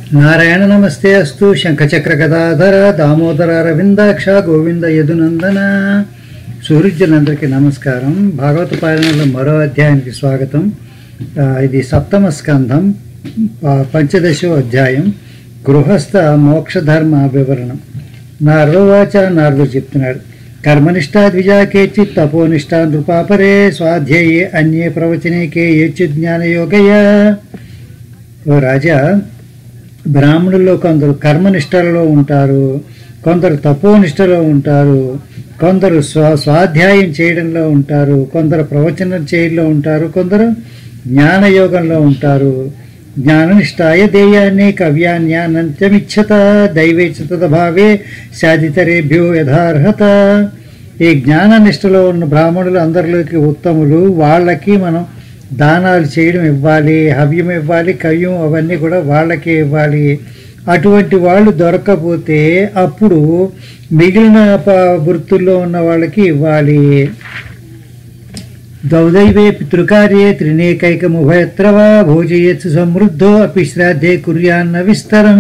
నారాయణ నమస్తే అస్తు శంఖచక్ర గదాధర దామోదర రవిందాక్ష గోవింద యదునందన సూర్యులందరికీ నమస్కారం భాగవత పాలనలో మరో అధ్యాయానికి స్వాగతం ఆ, ఇది సప్తమ స్కంధం ఆ, పంచదశో అధ్యాయం గృహస్థ మోక్షధర్మ వివరణం నారదవాచ నారదుడు చెప్తున్నాడు కర్మనిష్టా ద్విజా కేచిత్ తపోనిష్టా నృపాపరే స్వాధ్యాయే అన్యే ప్రవచనే కే యచ్చు జ్ఞానయోగయ ఓ రాజా బ్రాహ్మణుల్లో కొందరు కర్మనిష్టలలో ఉంటారు కొందరు తపోనిష్టలో ఉంటారు కొందరు స్వా స్వాధ్యాయం చేయడంలో ఉంటారు కొందరు ప్రవచనం చేయడంలో ఉంటారు కొందరు జ్ఞానయోగంలో ఉంటారు జ్ఞాననిష్టాయ దేయాన్ని కవ్యాన్యానంత్యమిచ్చత దైవేచ్ఛత భావే సాధితరేభ్యో యథార్హత ఈ జ్ఞాననిష్టలో ఉన్న బ్రాహ్మణులు అందరిలోకి ఉత్తములు వాళ్ళకి మనం దానాలు చేయడం ఇవ్వాలి హవ్యం ఇవ్వాలి కవ్యం అవన్నీ కూడా వాళ్ళకే ఇవ్వాలి అటువంటి వాళ్ళు దొరకకపోతే అప్పుడు మిగిలిన ప- వృత్తుల్లో ఉన్న వాళ్ళకి ఇవ్వాలి దౌదైవే పితృకార్యే త్రినేకైకముభయత్ర వా భోజయత్సు సమృద్ధో అపి శ్రాద్ధే కుర్యాన్న విస్తరం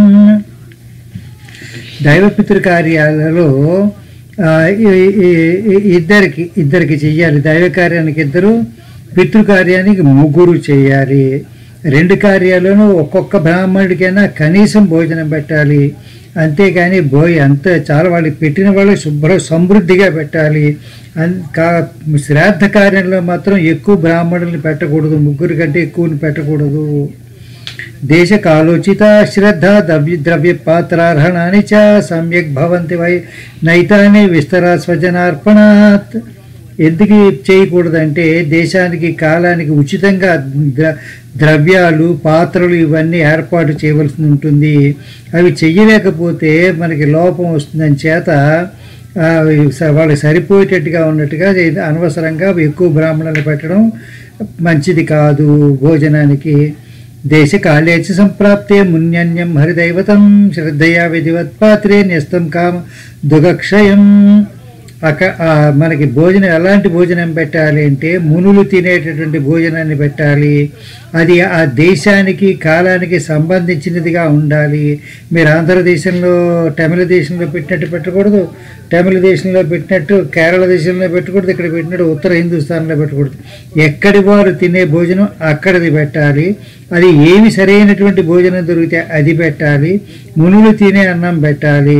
దైవ పితృకార్యాలలో ఆ, ఈ- ఈ- ఈ- ఇద్దరికి ఇద్దరికి చెయ్యాలి దైవ కార్యానికి ఇద్దరు పితృకార్యానికి ముగ్గురు చేయాలి రెండు కార్యాలను ఒక్కొక్క బ్రాహ్మణుడికైనా కనీసం భోజనం పెట్టాలి అంతేగాని భోయి అంత చాలా వాళ్ళకి పెట్టిన వాళ్ళకి శుభ్ర సమృద్ధిగా పెట్టాలి అన్- కా శ్రాద్ధ కార్యంలో మాత్రం ఎక్కువ బ్రాహ్మణుల్ని పెట్టకూడదు ముగ్గురు కంటే ఎక్కువని పెట్టకూడదు దేశ కాలోచిత శ్రద్ధ ద్రవ్య ద్రవ్య పాత్రార్హణాన్ని చ సమ్యక్ భవంతి వై నైతాన్ని విస్తరా స్వజనార్పణాత్ ఎందుకు చేయకూడదంటే దేశానికి కాలానికి ఉచితంగా ద్ర ద్రవ్యాలు పాత్రలు ఇవన్నీ ఏర్పాటు చేయవలసి ఉంటుంది అవి చెయ్యలేకపోతే మనకి లోపం వస్తుందని చేత ఆ, స- వాళ్ళకి సరిపోయేటట్టుగా ఉన్నట్టుగా ఇది అనవసరంగా ఎక్కువ బ్రాహ్మణులు పెట్టడం మంచిది కాదు భోజనానికి దేశకాళేచ సంప్రాప్తే మున్యన్యం హరిదైవతం శ్రద్ధయా విధివత్పాత్రే న్యస్తం కామ దుగక్షయం అక ఆ, మనకి భోజనం ఎలాంటి భోజనం పెట్టాలి అంటే మునులు తినేటటువంటి భోజనాన్ని పెట్టాలి అది ఆ దేశానికి కాలానికి సంబంధించినదిగా ఉండాలి మీరు ఆంధ్రదేశంలో తమిళ దేశంలో పెట్టినట్టు పెట్టకూడదు తమిళ దేశంలో పెట్టినట్టు కేరళ దేశంలో పెట్టకూడదు ఇక్కడ పెట్టినట్టు ఉత్తర హిందుస్థాన్లో పెట్టకూడదు ఎక్కడి వారు తినే భోజనం అక్కడిది పెట్టాలి అది ఏమి సరైనటువంటి భోజనం దొరికితే అది పెట్టాలి మునులు తినే అన్నం పెట్టాలి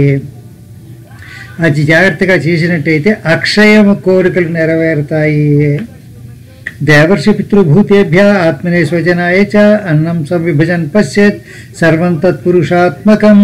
అది జాగ్రత్తగా చేసినట్టయితే అక్షయమ కోరికలు నెరవేరుతాయి దేవర్షి పితృభూతేభ్య ఆత్మనే స్వజనాయ చ అన్నం సంవిభజన్ పశ్యత్ సర్వం తత్పురుషాత్మకం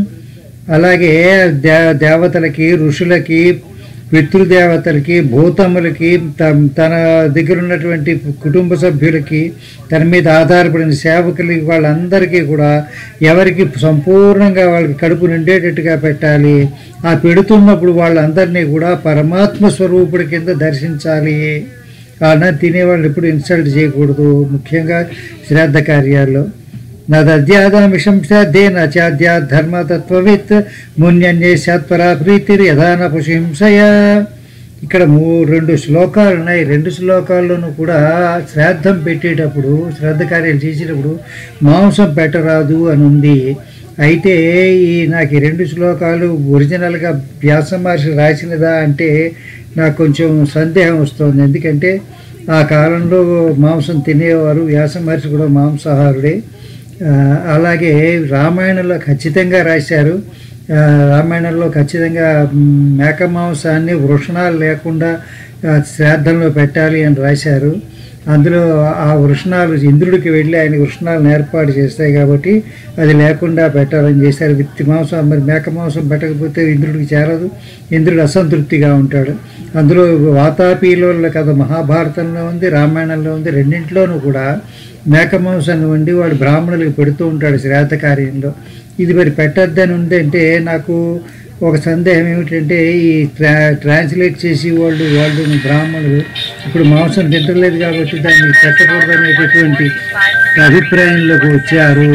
అలాగే దే దేవతలకి ఋషులకి పితృదేవతలకి భూతములకి త- తన దగ్గర ఉన్నటువంటి కుటుంబ సభ్యులకి తన మీద ఆధారపడిన సేవకులకి వాళ్ళందరికీ కూడా ఎవరికి సంపూర్ణంగా వాళ్ళకి కడుపు నిండేటట్టుగా పెట్టాలి ఆ పెడుతున్నప్పుడు వాళ్ళందరినీ కూడా పరమాత్మ స్వరూపుడి కింద దర్శించాలి అన్న తినేవాళ్ళు ఎప్పుడు ఇన్సల్ట్ చేయకూడదు ముఖ్యంగా శ్రాద్ధ కార్యాల్లో నద్యాదామిషం శ్రాద్ధే నచాద్యా ధర్మతత్వవిత్ మున్యన్యే సత్పరా ప్రీతిర్ యథాన పుషింసయ ఇక్కడ మూ రెండు శ్లోకాలు ఉన్నాయి రెండు శ్లోకాల్లోనూ కూడా శ్రాద్ధం పెట్టేటప్పుడు శ్రాద్ధ కార్యాలు చేసేటప్పుడు మాంసం పెట్టరాదు అని ఉంది అయితే ఈ నాకు ఈ రెండు శ్లోకాలు ఒరిజినల్గా వ్యాస మహర్షి రాసినదా అంటే నాకు కొంచెం సందేహం వస్తుంది ఎందుకంటే ఆ కాలంలో మాంసం తినేవారు వ్యాస మహర్షి కూడా మాంసాహారుడే ఆ, అలాగే రామాయణంలో ఖచ్చితంగా రాశారు ఆ, రామాయణంలో ఖచ్చితంగా మ్, మేక మాంసాన్ని వృషణాలు లేకుండా ఆ, శ్రాద్ధంలో పెట్టాలి అని రాశారు అందులో ఆ వృషణాలు ఇంద్రుడికి వెళ్ళి ఆయన వృషణాలను ఏర్పాటు చేస్తాయి కాబట్టి అది లేకుండా పెట్టాలని చేశారు విత్తి మాంసం మరి మేక మాంసం పెట్టకపోతే ఇంద్రుడికి చేరదు ఇంద్రుడు అసంతృప్తిగా ఉంటాడు అందులో వాతాపీలో కథ మహాభారతంలో ఉంది రామాయణంలో ఉంది రెండింటిలోనూ కూడా మేక మాంసాన్ని వండి వాడు బ్రాహ్మణులకు పెడుతూ ఉంటాడు శ్రాద్ధ కార్యంలో ఇది మరి పెట్టద్దని ఉందంటే నాకు ఒక సందేహం ఏమిటంటే ఈ ట్రా ట్రాన్స్లేట్ చేసి వాళ్ళు వాళ్ళు బ్రాహ్మణులు ఇప్పుడు మాంసం తింటలేదు కాబట్టి దాన్ని పెట్టకూడదు అనేటటువంటి అభిప్రాయంలోకి వచ్చారు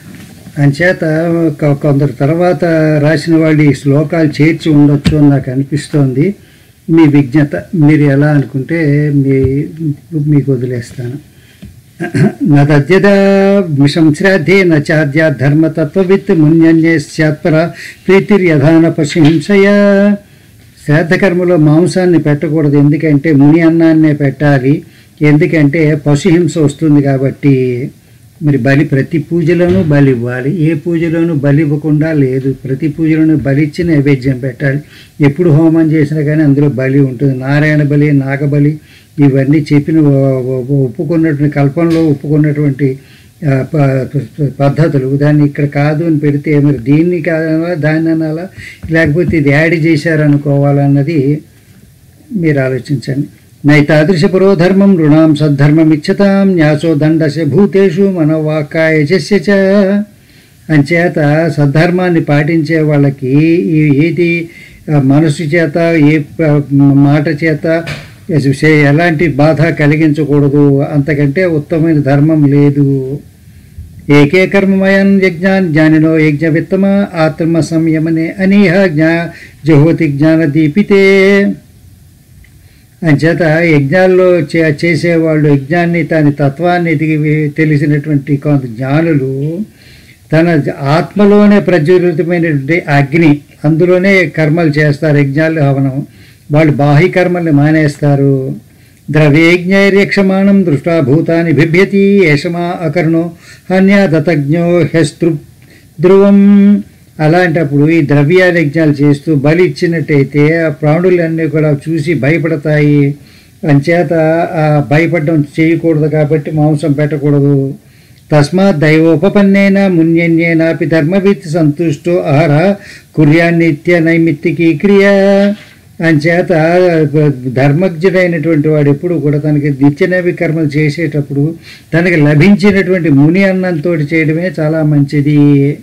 అంచేత కొ- కొందరు తర్వాత రాసిన వాళ్ళు ఈ శ్లోకాలు చేర్చి ఉండొచ్చు అని నాకు అనిపిస్తోంది మీ విజ్ఞత మీరు ఎలా అనుకుంటే మీ మీకు వదిలేస్తాను నద్యద విషం శ్రాద్ధే నాద్యా ధర్మతత్వవిత్ మున్యన్యే స్యాత్పర ప్రీతిర్యధాన పశుహింసయ శ్రాద్ధ కర్మలో మాంసాన్ని పెట్టకూడదు ఎందుకంటే ముని అన్నాన్నే పెట్టాలి ఎందుకంటే పశుహింస వస్తుంది కాబట్టి మరి బలి ప్రతి పూజలోనూ బలి ఇవ్వాలి ఏ పూజలోనూ బలి ఇవ్వకుండా లేదు ప్రతి పూజలోనూ బలి ఇచ్చి నైవేద్యం పెట్టాలి ఎప్పుడు హోమం చేసినా కానీ అందులో బలి ఉంటుంది నారాయణ బలి నాగబలి ఇవన్నీ చెప్పిన ఒ- ఒ- ఒప్పుకున్నటువంటి కల్పనలో ఒప్పుకున్నటువంటి ఆ, ప- ప- పద్ధతులు దాన్ని ఇక్కడ కాదు అని పెడితే మరి దీన్ని కాదనాలా దాన్ని అనాలా లేకపోతే ఇది యాడ్ చేశారనుకోవాలన్నది మీరు ఆలోచించండి నైతాదృశ పురోధర్మం రుణాం సద్ధర్మమిచ్చతాం న్యాసో దండశ భూతేషు మనోవాకాయ చస్య చ అంచేత సద్ధర్మాన్ని పాటించే వాళ్ళకి ఈ ఏది ఆ, మనసు చేత ఏ ప- మాట చేత ఎ- ఎలాంటి బాధ కలిగించకూడదు అంతకంటే ఉత్తమమైన ధర్మం లేదు ఏకే కర్మమయన్ యజ్ఞాన్ జ్ఞానినో యజ్ఞ విత్తమ ఆత్మ సంయమనే అనీహ జ్ఞా జహోతి జ్ఞాన దీపితే అంచేత యజ్ఞాల్లో చే చేసేవాళ్ళు యజ్ఞాన్ని దాని తత్వాన్ని ఎదిగి తెలిసినటువంటి కొంత జ్ఞానులు తన ఆత్మలోనే ప్రజ్వలితమైనటువంటి అగ్ని అందులోనే కర్మలు చేస్తారు యజ్ఞాలు హవనం వాళ్ళు బాహ్య కర్మల్ని మానేస్తారు ద్రవ్యజ్ఞైర్యక్షమాణం దృష్టా భూతాన్ని బిభ్యతి ఏషమా అకర్ణో హన్యాదతజ్ఞో హ్యస్తృ ధ్రువం అలాంటప్పుడు ఈ ద్రవ్యాల యజ్ఞాలు చేస్తూ బలి ఇచ్చినట్టయితే ఆ ప్రాణులన్నీ కూడా చూసి భయపడతాయి అంచేత ఆ భయపడడం చేయకూడదు కాబట్టి మాంసం పెట్టకూడదు తస్మాత్ దైవోపపన్నేన మున్యన్యేనాపి ధర్మవిత్ సంతుష్టో ఆహార కుర్యాన్నిత్య నైమిత్తికీ క్రియ అంచేత ధర్మజ్ఞుడైనటువంటి వాడు ఎప్పుడు కూడా తనకి నిత్యనవి కర్మలు చేసేటప్పుడు తనకి లభించినటువంటి ముని అన్నంతో చేయడమే చాలా మంచిది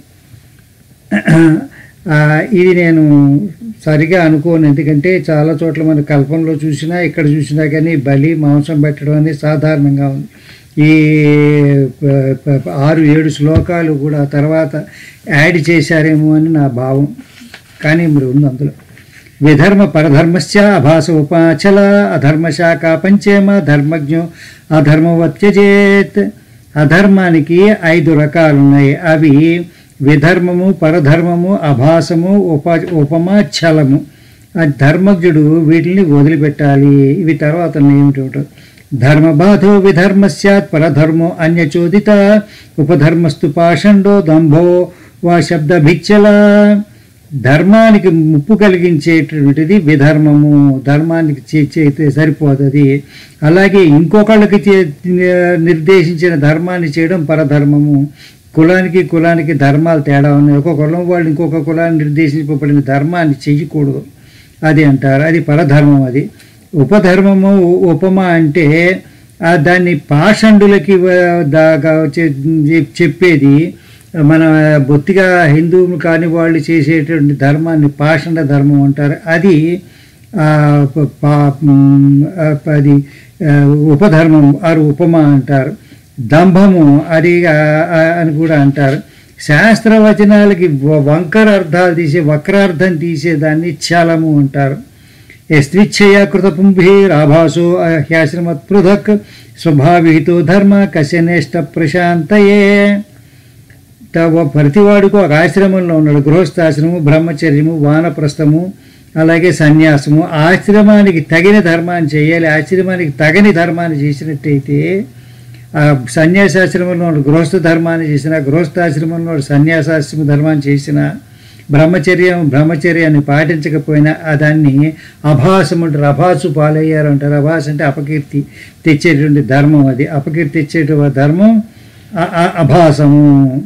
ఆ, ఇది నేను సరిగా అనుకోను ఎందుకంటే చాలా చోట్ల మన కల్పనలో చూసినా ఇక్కడ చూసినా కానీ బలి మాంసం పెట్టడం అనేది సాధారణంగా ఉంది ఈ ప- ప- ఆరు ఏడు శ్లోకాలు కూడా తర్వాత యాడ్ చేశారేమో అని నా భావం కానీ మరి ఉంది అందులో విధర్మ పరధర్మశ్చ అభాస ఉపాచల అధర్మశాఖ పంచేమ ధర్మజ్ఞో అధర్మవత్యజేత్ అధర్మానికి ఐదు రకాలు ఉన్నాయి అవి విధర్మము పరధర్మము అభాసము ఉప ఉపమ ఛలము ఆ ధర్మజ్ఞుడు వీటిని వదిలిపెట్టాలి ఇవి తర్వాత ఏమిటో ధర్మబాధో విధర్మ స్యాత్ పరధర్మో అన్యచోదిత ఉపధర్మస్తు పాషండో దంభో వా శబ్దభిచ్చల ధర్మానికి ముప్పు కలిగించేటటువంటిది విధర్మము ధర్మానికి చే- చేస్తే సరిపోతుంది అలాగే ఇంకొకళ్ళకి చే- నిర్దేశించిన ధర్మాన్ని చేయడం పరధర్మము కులానికి కులానికి ధర్మాలు తేడా ఉన్నాయి ఒక కులం వాళ్ళు ఇంకొక కులాన్ని నిర్దేశింపబడిన ధర్మాన్ని చెయ్యకూడదు అది అంటారు అది పరధర్మం అది ఉపధర్మము ఉ- ఉపమ అంటే ఆ దాన్ని పాషండులకి వ- దాగా చె- చెప్పేది మన బొత్తిగా హిందువులు కాని వాళ్ళు చేసేటువంటి ధర్మాన్ని పాషండ ధర్మం అంటారు అది ఆ, ప- పా- మ్, ఆ, అది ఆ, ఉపధర్మం ఆరు ఉపమ అంటారు దంభము అది ఆ, ఆ, అని కూడా అంటారు శాస్త్రవచనాలకి వ- వంకర అర్థాలు తీసే వక్రార్థం తీసేదాన్ని చలము అంటారు యస్త్విచ్ఛయ కృతపుంభిరాభాసో హ్యాశ్రమత్ పృథక్ స్వభావితో ధర్మ కశనేష్ట ప్రశాంతయే త- ప్రతివాడికి ఒక ఆశ్రమంలో ఉన్నాడు గృహస్థాశ్రమము బ్రహ్మచర్యము వానప్రస్థము అలాగే సన్యాసము ఆశ్రమానికి తగిన ధర్మాన్ని చేయాలి ఆశ్రమానికి తగని ధర్మాన్ని చేసినట్టయితే ఆ సన్యాసాశ్రమంలో ఉన్న గృహస్థ ధర్మాన్ని చేసిన గృహస్థాశ్రమంలో ఉన్న సన్యాసాశ్రమ ధర్మాన్ని చేసిన బ్రహ్మచర్యం బ్రహ్మచర్యాన్ని పాటించకపోయినా ఆ దాన్ని అభాసం అంటారు అభాసు పాలయ్యారు అంటారు అభాస్ అంటే అపకీర్తి తెచ్చేటువంటి ధర్మం అది అపకీర్తి తెచ్చేటువంటి ధర్మం అ- అ- అభాసము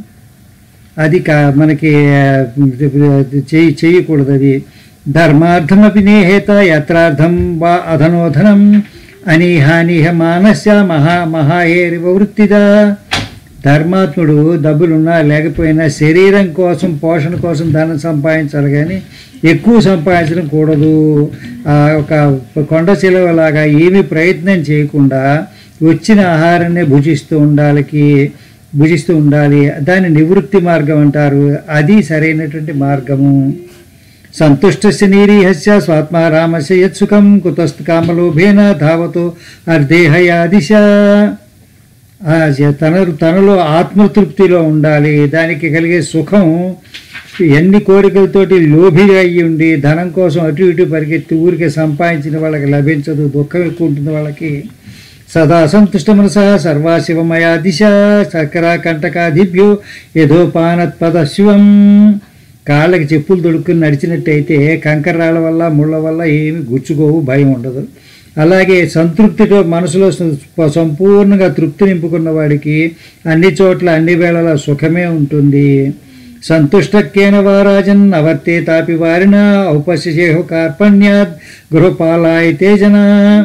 అది కా మనకి ఆ, చేయి చేయకూడదు అది ధర్మార్థమపి నేహేత యత్రార్థం వా అధనోధనం అనీహానిహ మానస్య మహా మహాహేరివ వృత్తిదా ధర్మాత్ముడు డబ్బులున్నా లేకపోయినా శరీరం కోసం పోషణ కోసం ధనం సంపాదించాలి కానీ ఎక్కువ సంపాదించడం కూడదు ఆ, ఒక కొండ శిలవలాగా ఏమీ ప్రయత్నం చేయకుండా వచ్చిన ఆహారాన్ని భుజిస్తూ ఉండాలికి భుజిస్తూ ఉండాలి దాన్ని నివృత్తి మార్గం అంటారు అది సరైనటువంటి మార్గము సంతుష్టస్య నీరీహస్య స్వాత్మారామస్య యత్సుఖం కుతస్తు కామలోభేన ధావతో అర్ధేహయా దిశ ఆ చే- తన తనలో ఆత్మతృప్తిలో ఉండాలి దానికి కలిగే సుఖం ఎన్ని కోరికలతోటి లోభి అయ్యి ఉండి ధనం కోసం అటు ఇటు పరిగెత్తి ఊరికే సంపాదించిన వాళ్ళకి లభించదు దుఃఖం ఎక్కువ ఉంటుంది వాళ్ళకి సదా సంతుష్ట మనస సర్వాశివమయా దిశ చక్ర కంటకాధిభ్యో యథోపానత్పద శివం కాళ్ళకి చెప్పులు దొడుక్కుని నడిచినట్టయితే కంకర్రాళ్ళ వల్ల ముళ్ళ వల్ల ఏమి గుచ్చుకోవు భయం ఉండదు అలాగే సంతృప్తితో మనసులో సం- సంపూర్ణంగా తృప్తి నింపుకున్న వాడికి అన్ని చోట్ల అన్ని వేళల సుఖమే ఉంటుంది సంతుష్టకేన వారాజన్ అవర్తే తాపి వారిన ఔపశేహు కార్పణ్యాత్ గృహపాలాయ తేజన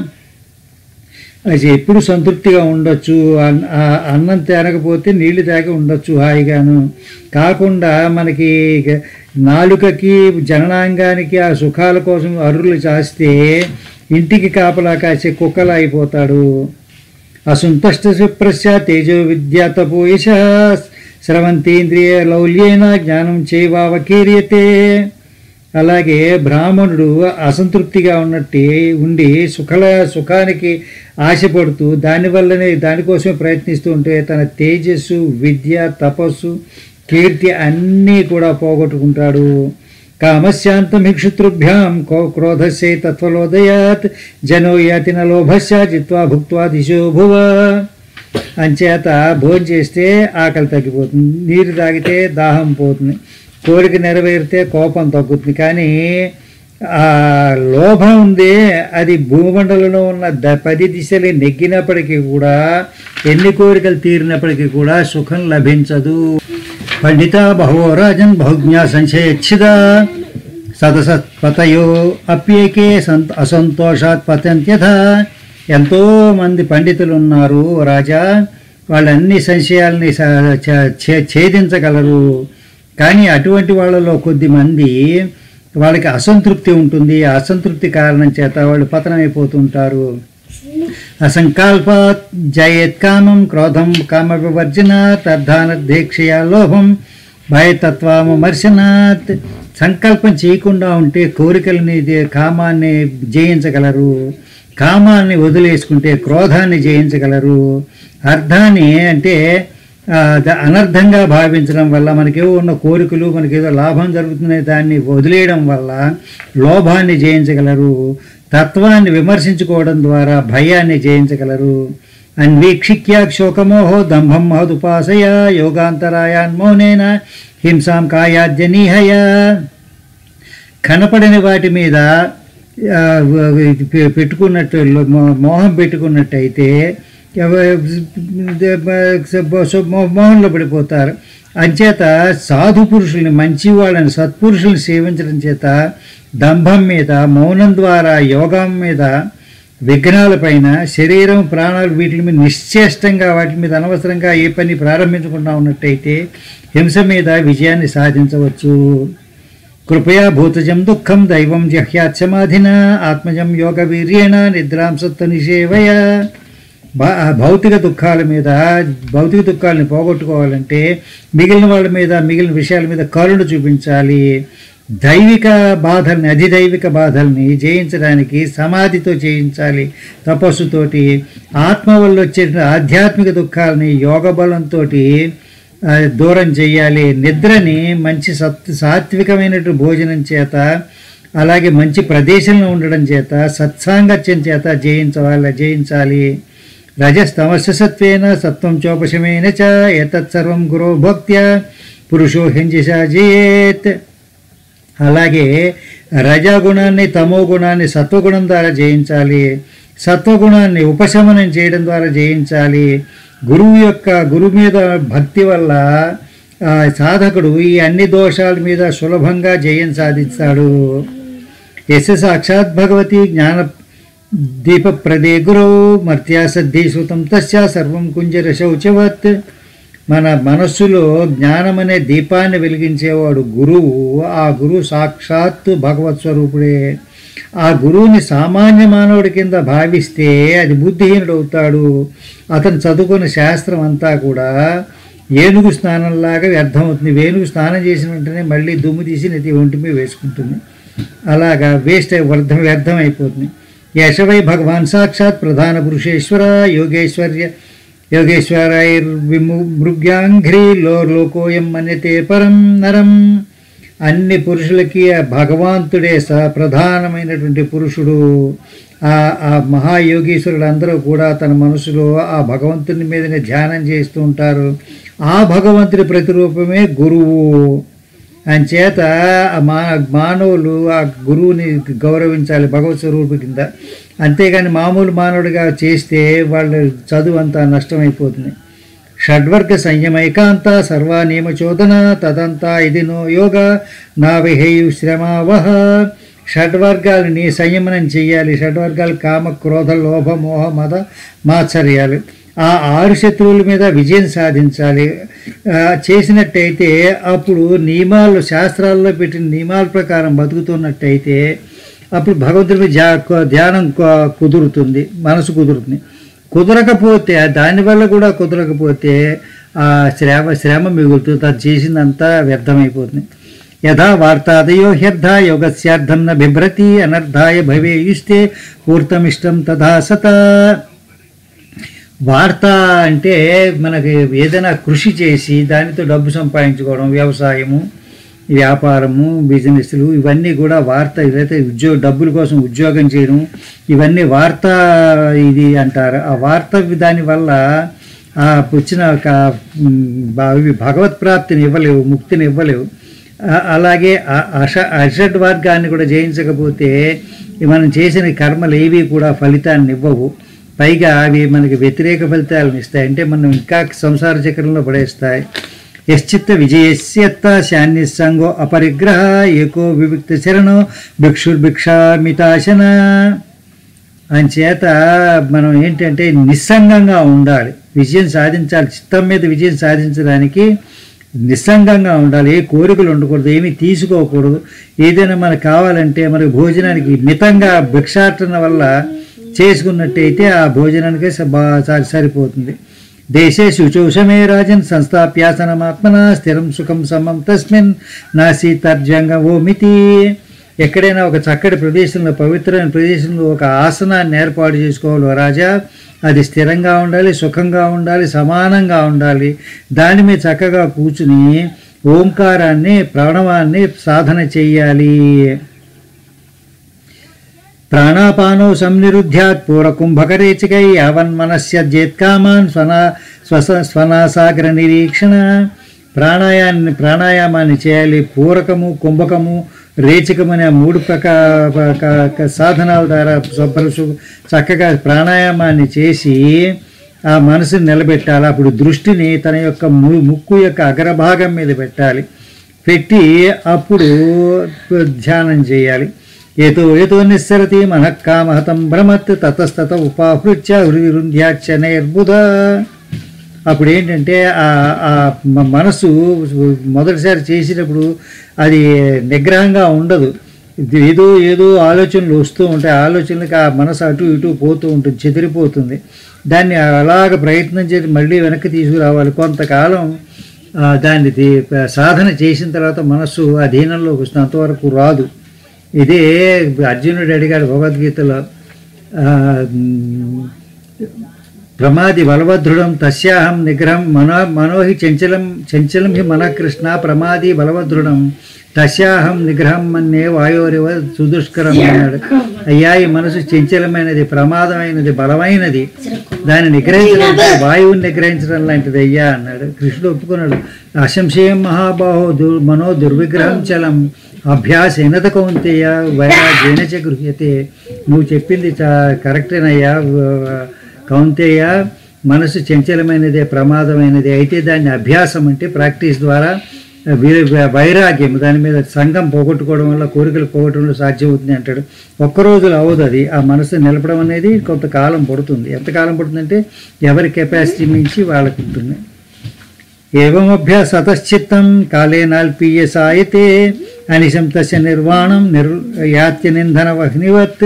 అది ఎప్పుడు సంతృప్తిగా ఉండొచ్చు అన్- ఆ అన్నం తినకపోతే నీళ్లు తాగి ఉండొచ్చు హాయిగాను కాకుండా మనకి ఇక నాలుకకి జననాంగానికి ఆ సుఖాల కోసం అరులు చాస్తే ఇంటికి కాపలా కాసే కుక్కలా అయిపోతాడు అసంతుష్ట విప్రస్య తేజో విద్యా తపోయశ స్రవంతీంద్రియ లౌల్యేన జ్ఞానం చేవావకీర్యతే అలాగే బ్రాహ్మణుడు అసంతృప్తిగా ఉన్నట్టు ఉండి సుఖల సుఖానికి ఆశపడుతూ దానివల్లనే దానికోసమే ప్రయత్నిస్తూ ఉంటే తన తేజస్సు విద్య తపస్సు కీర్తి అన్నీ కూడా పోగొట్టుకుంటాడు కామశాంతం హిక్షుతృభ్యాం కో క్రోధస్యై తత్వలోదయాత్ జనో యాతిన లోభస్య జిత్వా భుక్త్వా దిశో భువ అంచేత భోజనం చేస్తే ఆకలి తగ్గిపోతుంది నీరు తాగితే దాహం పోతుంది కోరిక నెరవేరితే కోపం తగ్గుతుంది కానీ ఆ లోభం ఉంది అది భూమండలంలో ఉన్న ద పది దిశలు నెగ్గినప్పటికీ కూడా ఎన్ని కోరికలు తీరినప్పటికీ కూడా సుఖం లభించదు పండిత బహవో రాజన్ బహుజ్ఞా సంశయచ్చిద సదసత్పతయో అప్యేకే సంత అసంతోషాత్ పతంత్యథ ఎంతో మంది పండితులు ఉన్నారు రాజా వాళ్ళన్ని సంశయాల్ని స- చ- ఛే- ఛేదించగలరు కానీ అటువంటి వాళ్ళలో కొద్ది మంది వాళ్ళకి అసంతృప్తి ఉంటుంది ఆ అసంతృప్తి కారణం చేత వాళ్ళు పతనమైపోతుంటారు అసంకల్పాత్ జయేత్ కామం క్రోధం కామ వివర్జన తర్ధాన దీక్షయ లోభం భయతత్వమర్శనాత్ సంకల్పం చేయకుండా ఉంటే కోరికలని జే- కామాన్ని జయించగలరు కామాన్ని వదిలేసుకుంటే క్రోధాన్ని జయించగలరు అర్థాన్ని అంటే ఆ, ద- అనర్థంగా భావించడం వల్ల మనకేవో ఉన్న కోరికలు మనకేదో లాభం జరుగుతున్న దాన్ని వదిలేయడం వల్ల లోభాన్ని జయించగలరు తత్వాన్ని విమర్శించుకోవడం ద్వారా భయాన్ని జయించగలరు అన్వీక్షిక్య శోకమోహో దంభం మహదుపాసయ యోగాంతరాయాన్మోనేన హింసాం కాయాద్యనీహయ కనపడని వాటి మీద ఆ, పె- పెట్టుకున్నట్టు మో- మోహం పెట్టుకున్నట్టయితే ఎవ- మోహంలో పడిపోతారు అంచేత సాధు పురుషుల్ని మంచి వాళ్ళని సత్పురుషుల్ని సేవించడం చేత దంభం మీద మౌనం ద్వారా యోగం మీద విఘ్నాలపైన శరీరం ప్రాణాలు వీటి మీద నిశ్చేష్టంగా వాటి మీద అనవసరంగా ఏ పని ప్రారంభించకుండా ఉన్నట్టయితే హింస మీద విజయాన్ని సాధించవచ్చు కృపయా భూతజం దుఃఖం దైవం జహ్యాత్ సమాధిన ఆత్మజం యోగ వీర్యేణ నిద్రాం సత్వ నిషేవయ భా- భౌతిక దుఃఖాల మీద భౌతిక దుఃఖాలను పోగొట్టుకోవాలంటే మిగిలిన వాళ్ళ మీద మిగిలిన విషయాల మీద కరుణ చూపించాలి దైవిక బాధల్ని అధిదైవిక బాధల్ని జయించడానికి సమాధితో చేయించాలి తపస్సుతోటి ఆత్మ వల్ల వచ్చే ఆధ్యాత్మిక దుఃఖాలని యోగ బలంతో ఆ, దూరం చేయాలి నిద్రని మంచి సత్ సాత్వికమైనటువంటి భోజనం చేత అలాగే మంచి ప్రదేశంలో ఉండడం చేత సత్సాంగత్యం చేత జయించవాలి జయించాలి రజస్తమస్య సత్వేన సత్వం చోపశమేన చ ఏతత్ సర్వం గురో భక్త్య పురుషో హింజిషా జయేత్ అలాగే రజగుణాన్ని తమో గుణాన్ని సత్వగుణం ద్వారా జయించాలి సత్వగుణాన్ని ఉపశమనం చేయడం ద్వారా జయించాలి గురువు యొక్క గురువు మీద భక్తి వల్ల ఆ, సాధకుడు ఈ అన్ని దోషాల మీద సులభంగా జయం సాధిస్తాడు యశ సాక్షాత్ భగవతి జ్ఞాన దీపప్రదే గురు మర్త్యా సద్ధీసుతం తస్య సర్వం కుంజర శౌచవత్ మన మనస్సులో జ్ఞానం అనే దీపాన్ని వెలిగించేవాడు గురువు ఆ గురువు సాక్షాత్తు భగవత్ స్వరూపుడే ఆ గురువుని సామాన్య మానవుడి కింద భావిస్తే అది బుద్ధిహీనుడు అవుతాడు అతను చదువుకున్న శాస్త్రం అంతా కూడా ఏనుగు స్నానంలాగా వ్యర్థమవుతుంది వేణుగు స్నానం చేసిన వెంటనే మళ్ళీ దుమ్ము తీసి నెత్తి ఒంటి మీద వేసుకుంటుంది అలాగా వేస్ట్ అయి వ్యర్థం వ్యర్థం అయిపోతుంది యశవై భగవాన్ సాక్షాత్ ప్రధాన పురుషేశ్వర యోగేశ్వర్య యోగేశ్వరైర్విమృగ్యాంఘ్రీ లోకోయం మన్యతే పరం నరం అన్ని పురుషులకి ఆ భగవంతుడే స ప్రధానమైనటువంటి పురుషుడు ఆ ఆ మహాయోగీశ్వరుడు అందరూ కూడా తన మనసులో ఆ భగవంతుని మీదనే ధ్యానం చేస్తూ ఉంటారు ఆ భగవంతుడి ప్రతిరూపమే గురువు అంచేత ఆ మా మానవులు ఆ గురువుని గౌరవించాలి భగవత్ స్వరూపు కింద అంతేగాని మామూలు మానవుడిగా చేస్తే వాళ్ళ చదువు అంతా నష్టమైపోతుంది షడ్వర్గ సంయమైకాంత సర్వానియమ చోదన తదంతా ఇది నో యోగ నా విహేయు శ్రమావహ షడ్వర్గాలని సంయమనం చేయాలి షడ్వర్గాలు కామ క్రోధ లోభ మోహ మద మాత్సర్యాలు ఆ ఆరు శత్రువుల మీద విజయం సాధించాలి ఆ, చేసినట్టయితే అప్పుడు నియమాలు శాస్త్రాల్లో పెట్టిన నియమాల ప్రకారం బతుకుతున్నట్టయితే అప్పుడు భగవంతుడి మీద ధ్యా- ధ్యానం కు- కుదురుతుంది మనసు కుదురుతుంది కుదరకపోతే దానివల్ల కూడా కుదరకపోతే ఆ శ్రమ శ్రమ మిగులుతుంది అది చేసిందంతా వ్యర్థమైపోతుంది యథా వార్తాదయో హ్యర్థ యోగస్యార్థం న బిభ్రతి అనర్థాయ భవేయుస్తే పూర్తమిష్టం తథా సత వార్త అంటే మనకి ఏదైనా కృషి చేసి దానితో డబ్బు సంపాదించుకోవడం వ్యవసాయము వ్యాపారము బిజినెస్లు ఇవన్నీ కూడా వార్త ఇదైతే ఉద్యోగ డబ్బుల కోసం ఉద్యోగం చేయడం ఇవన్నీ వార్త ఇది అంటారు ఆ వార్త దాని వల్ల ఆ వచ్చిన ఒక మ్, బ- ఇవి భగవత్ ప్రాప్తిని ఇవ్వలేవు ముక్తిని ఇవ్వలేవు ఆ- అలాగే ఆ అష అషడ్ వర్గాన్ని కూడా జయించకపోతే మనం చేసిన కర్మలు ఏవి కూడా ఫలితాన్ని ఇవ్వవు పైగా అవి మనకి వ్యతిరేక ఫలితాలను ఇస్తాయి అంటే మనం ఇంకా సంసార చక్రంలో పడేస్తాయి యశ్చిత్త విజయస్యత్త శాన్యసంగో అపరిగ్రహ ఏకో వివిక్త శరణో భిక్షుర్భిక్షామితాశన అంచేత మనం ఏంటంటే నిస్సంగంగా ఉండాలి విజయం సాధించాలి చిత్తం మీద విజయం సాధించడానికి నిస్సంగంగా ఉండాలి ఏ కోరికలు ఉండకూడదు ఏమీ తీసుకోకూడదు ఏదైనా మనకు కావాలంటే మనకు భోజనానికి మితంగా భిక్షాటన వల్ల చేసుకున్నట్టయితే ఆ భోజనానికే స- బా- సరి- సరిపోతుంది దేశే శుచౌషమే రాజన్ సంస్థాప్యాసనమాత్మన స్థిరం సుఖం సమం తస్మిన్ నాసి తర్జంగ ఓమితి ఎక్కడైనా ఒక చక్కటి ప్రదేశంలో పవిత్రమైన ప్రదేశంలో ఒక ఆసనాన్ని ఏర్పాటు చేసుకోవాలి ఓ రాజా అది స్థిరంగా ఉండాలి సుఖంగా ఉండాలి సమానంగా ఉండాలి దాని మీద చక్కగా కూర్చుని ఓంకారాన్ని ప్రణవాన్ని సాధన చెయ్యాలి ప్రాణాపానో సంనిరుధ్యాత్ పూరకుంభకరేచికై యావన్మనస్యద్యేత్కామాన్ స్వనా స్వస స్వనాసాగ్ర నిరీక్షణ ప్రాణాయాన్ని ప్రాణాయామాన్ని చేయాలి పూరకము కుంభకము రేచకము అనే మూడు ప్రకా ప్రక- క- సాధనాల ద్వారా శుభ్ర శు- చక్కగా ప్రాణాయామాన్ని చేసి ఆ మనసుని నిలబెట్టాలి అప్పుడు దృష్టిని తన యొక్క ము- ముక్కు యొక్క అగ్రభాగం మీద పెట్టాలి పెట్టి అప్పుడు ధ్యానం చేయాలి ఏతో ఏతో నిస్సరతి మనఃకామహతం భ్రమత్ తతస్తత ఉపాహృత్య హృదిరుంధ్యాచ నైర్బుధ అప్పుడు ఏంటంటే ఆ ఆ మ- మనసు మొదటిసారి చేసినప్పుడు అది నిగ్రహంగా ఉండదు ఇది ఏదో ఏదో ఆలోచనలు వస్తూ ఉంటాయి ఆలోచనలకు ఆ మనసు అటు ఇటు పోతూ ఉంటుంది చెదిరిపోతుంది దాన్ని అలాగ ప్రయత్నం చేసి మళ్ళీ వెనక్కి తీసుకురావాలి కొంతకాలం ఆ, దాన్ని తీ- సాధన చేసిన తర్వాత మనస్సు అధీనంలోకి వస్తుంది అంతవరకు రాదు ఇదే అర్జునుడు అడిగాడు భగవద్గీతలో ఆ, మ్, ప్రమాది బలవదృఢం తస్యాహం నిగ్రహం మనో మనోహి చంచలం చంచలం హి మన కృష్ణ ప్రమాది బలవదృఢం తస్యాహం నిగ్రహం మన్నే వాయోరివ సుదుష్కరం అన్నాడు అయ్యా ఈ మనసు చంచలమైనది ప్రమాదమైనది బలమైనది దాన్ని నిగ్రహించడం వాయువుని నిగ్రహించడం లాంటిది అయ్యా అన్నాడు కృష్ణుడు ఒప్పుకున్నాడు అశంశయం మహాబాహో దుర్ మనో దుర్విగ్రహం చలం అభ్యాసేనత కౌంతేయ వైరాగ్యేన చ గృహ్యతే నువ్వు చెప్పింది చా కరెక్టేనయ్యా వ- కౌంతేయ మనసు చంచలమైనదే ప్రమాదమైనది అయితే దాన్ని అభ్యాసం అంటే ప్రాక్టీస్ ద్వారా వీ- వైరాగ్యం దాని మీద సంఘం పోగొట్టుకోవడం వల్ల కోరికలు పోగొట్టడం సాధ్యమవుతుంది అంటాడు ఒక్క రోజులో అవ్వదు అది ఆ మనసు నిలపడం అనేది కొంతకాలం పడుతుంది ఎంతకాలం పడుతుందంటే ఎవరి కెపాసిటీ మించి వాళ్ళకి ఉంటుంది ఏమభ్యాసతశ్చిత్తం కాలేనాల్పీయ సాయతే అనిశం తస్య నిర్వాణం నిర్ యాత్య నింధన వహ్నివత్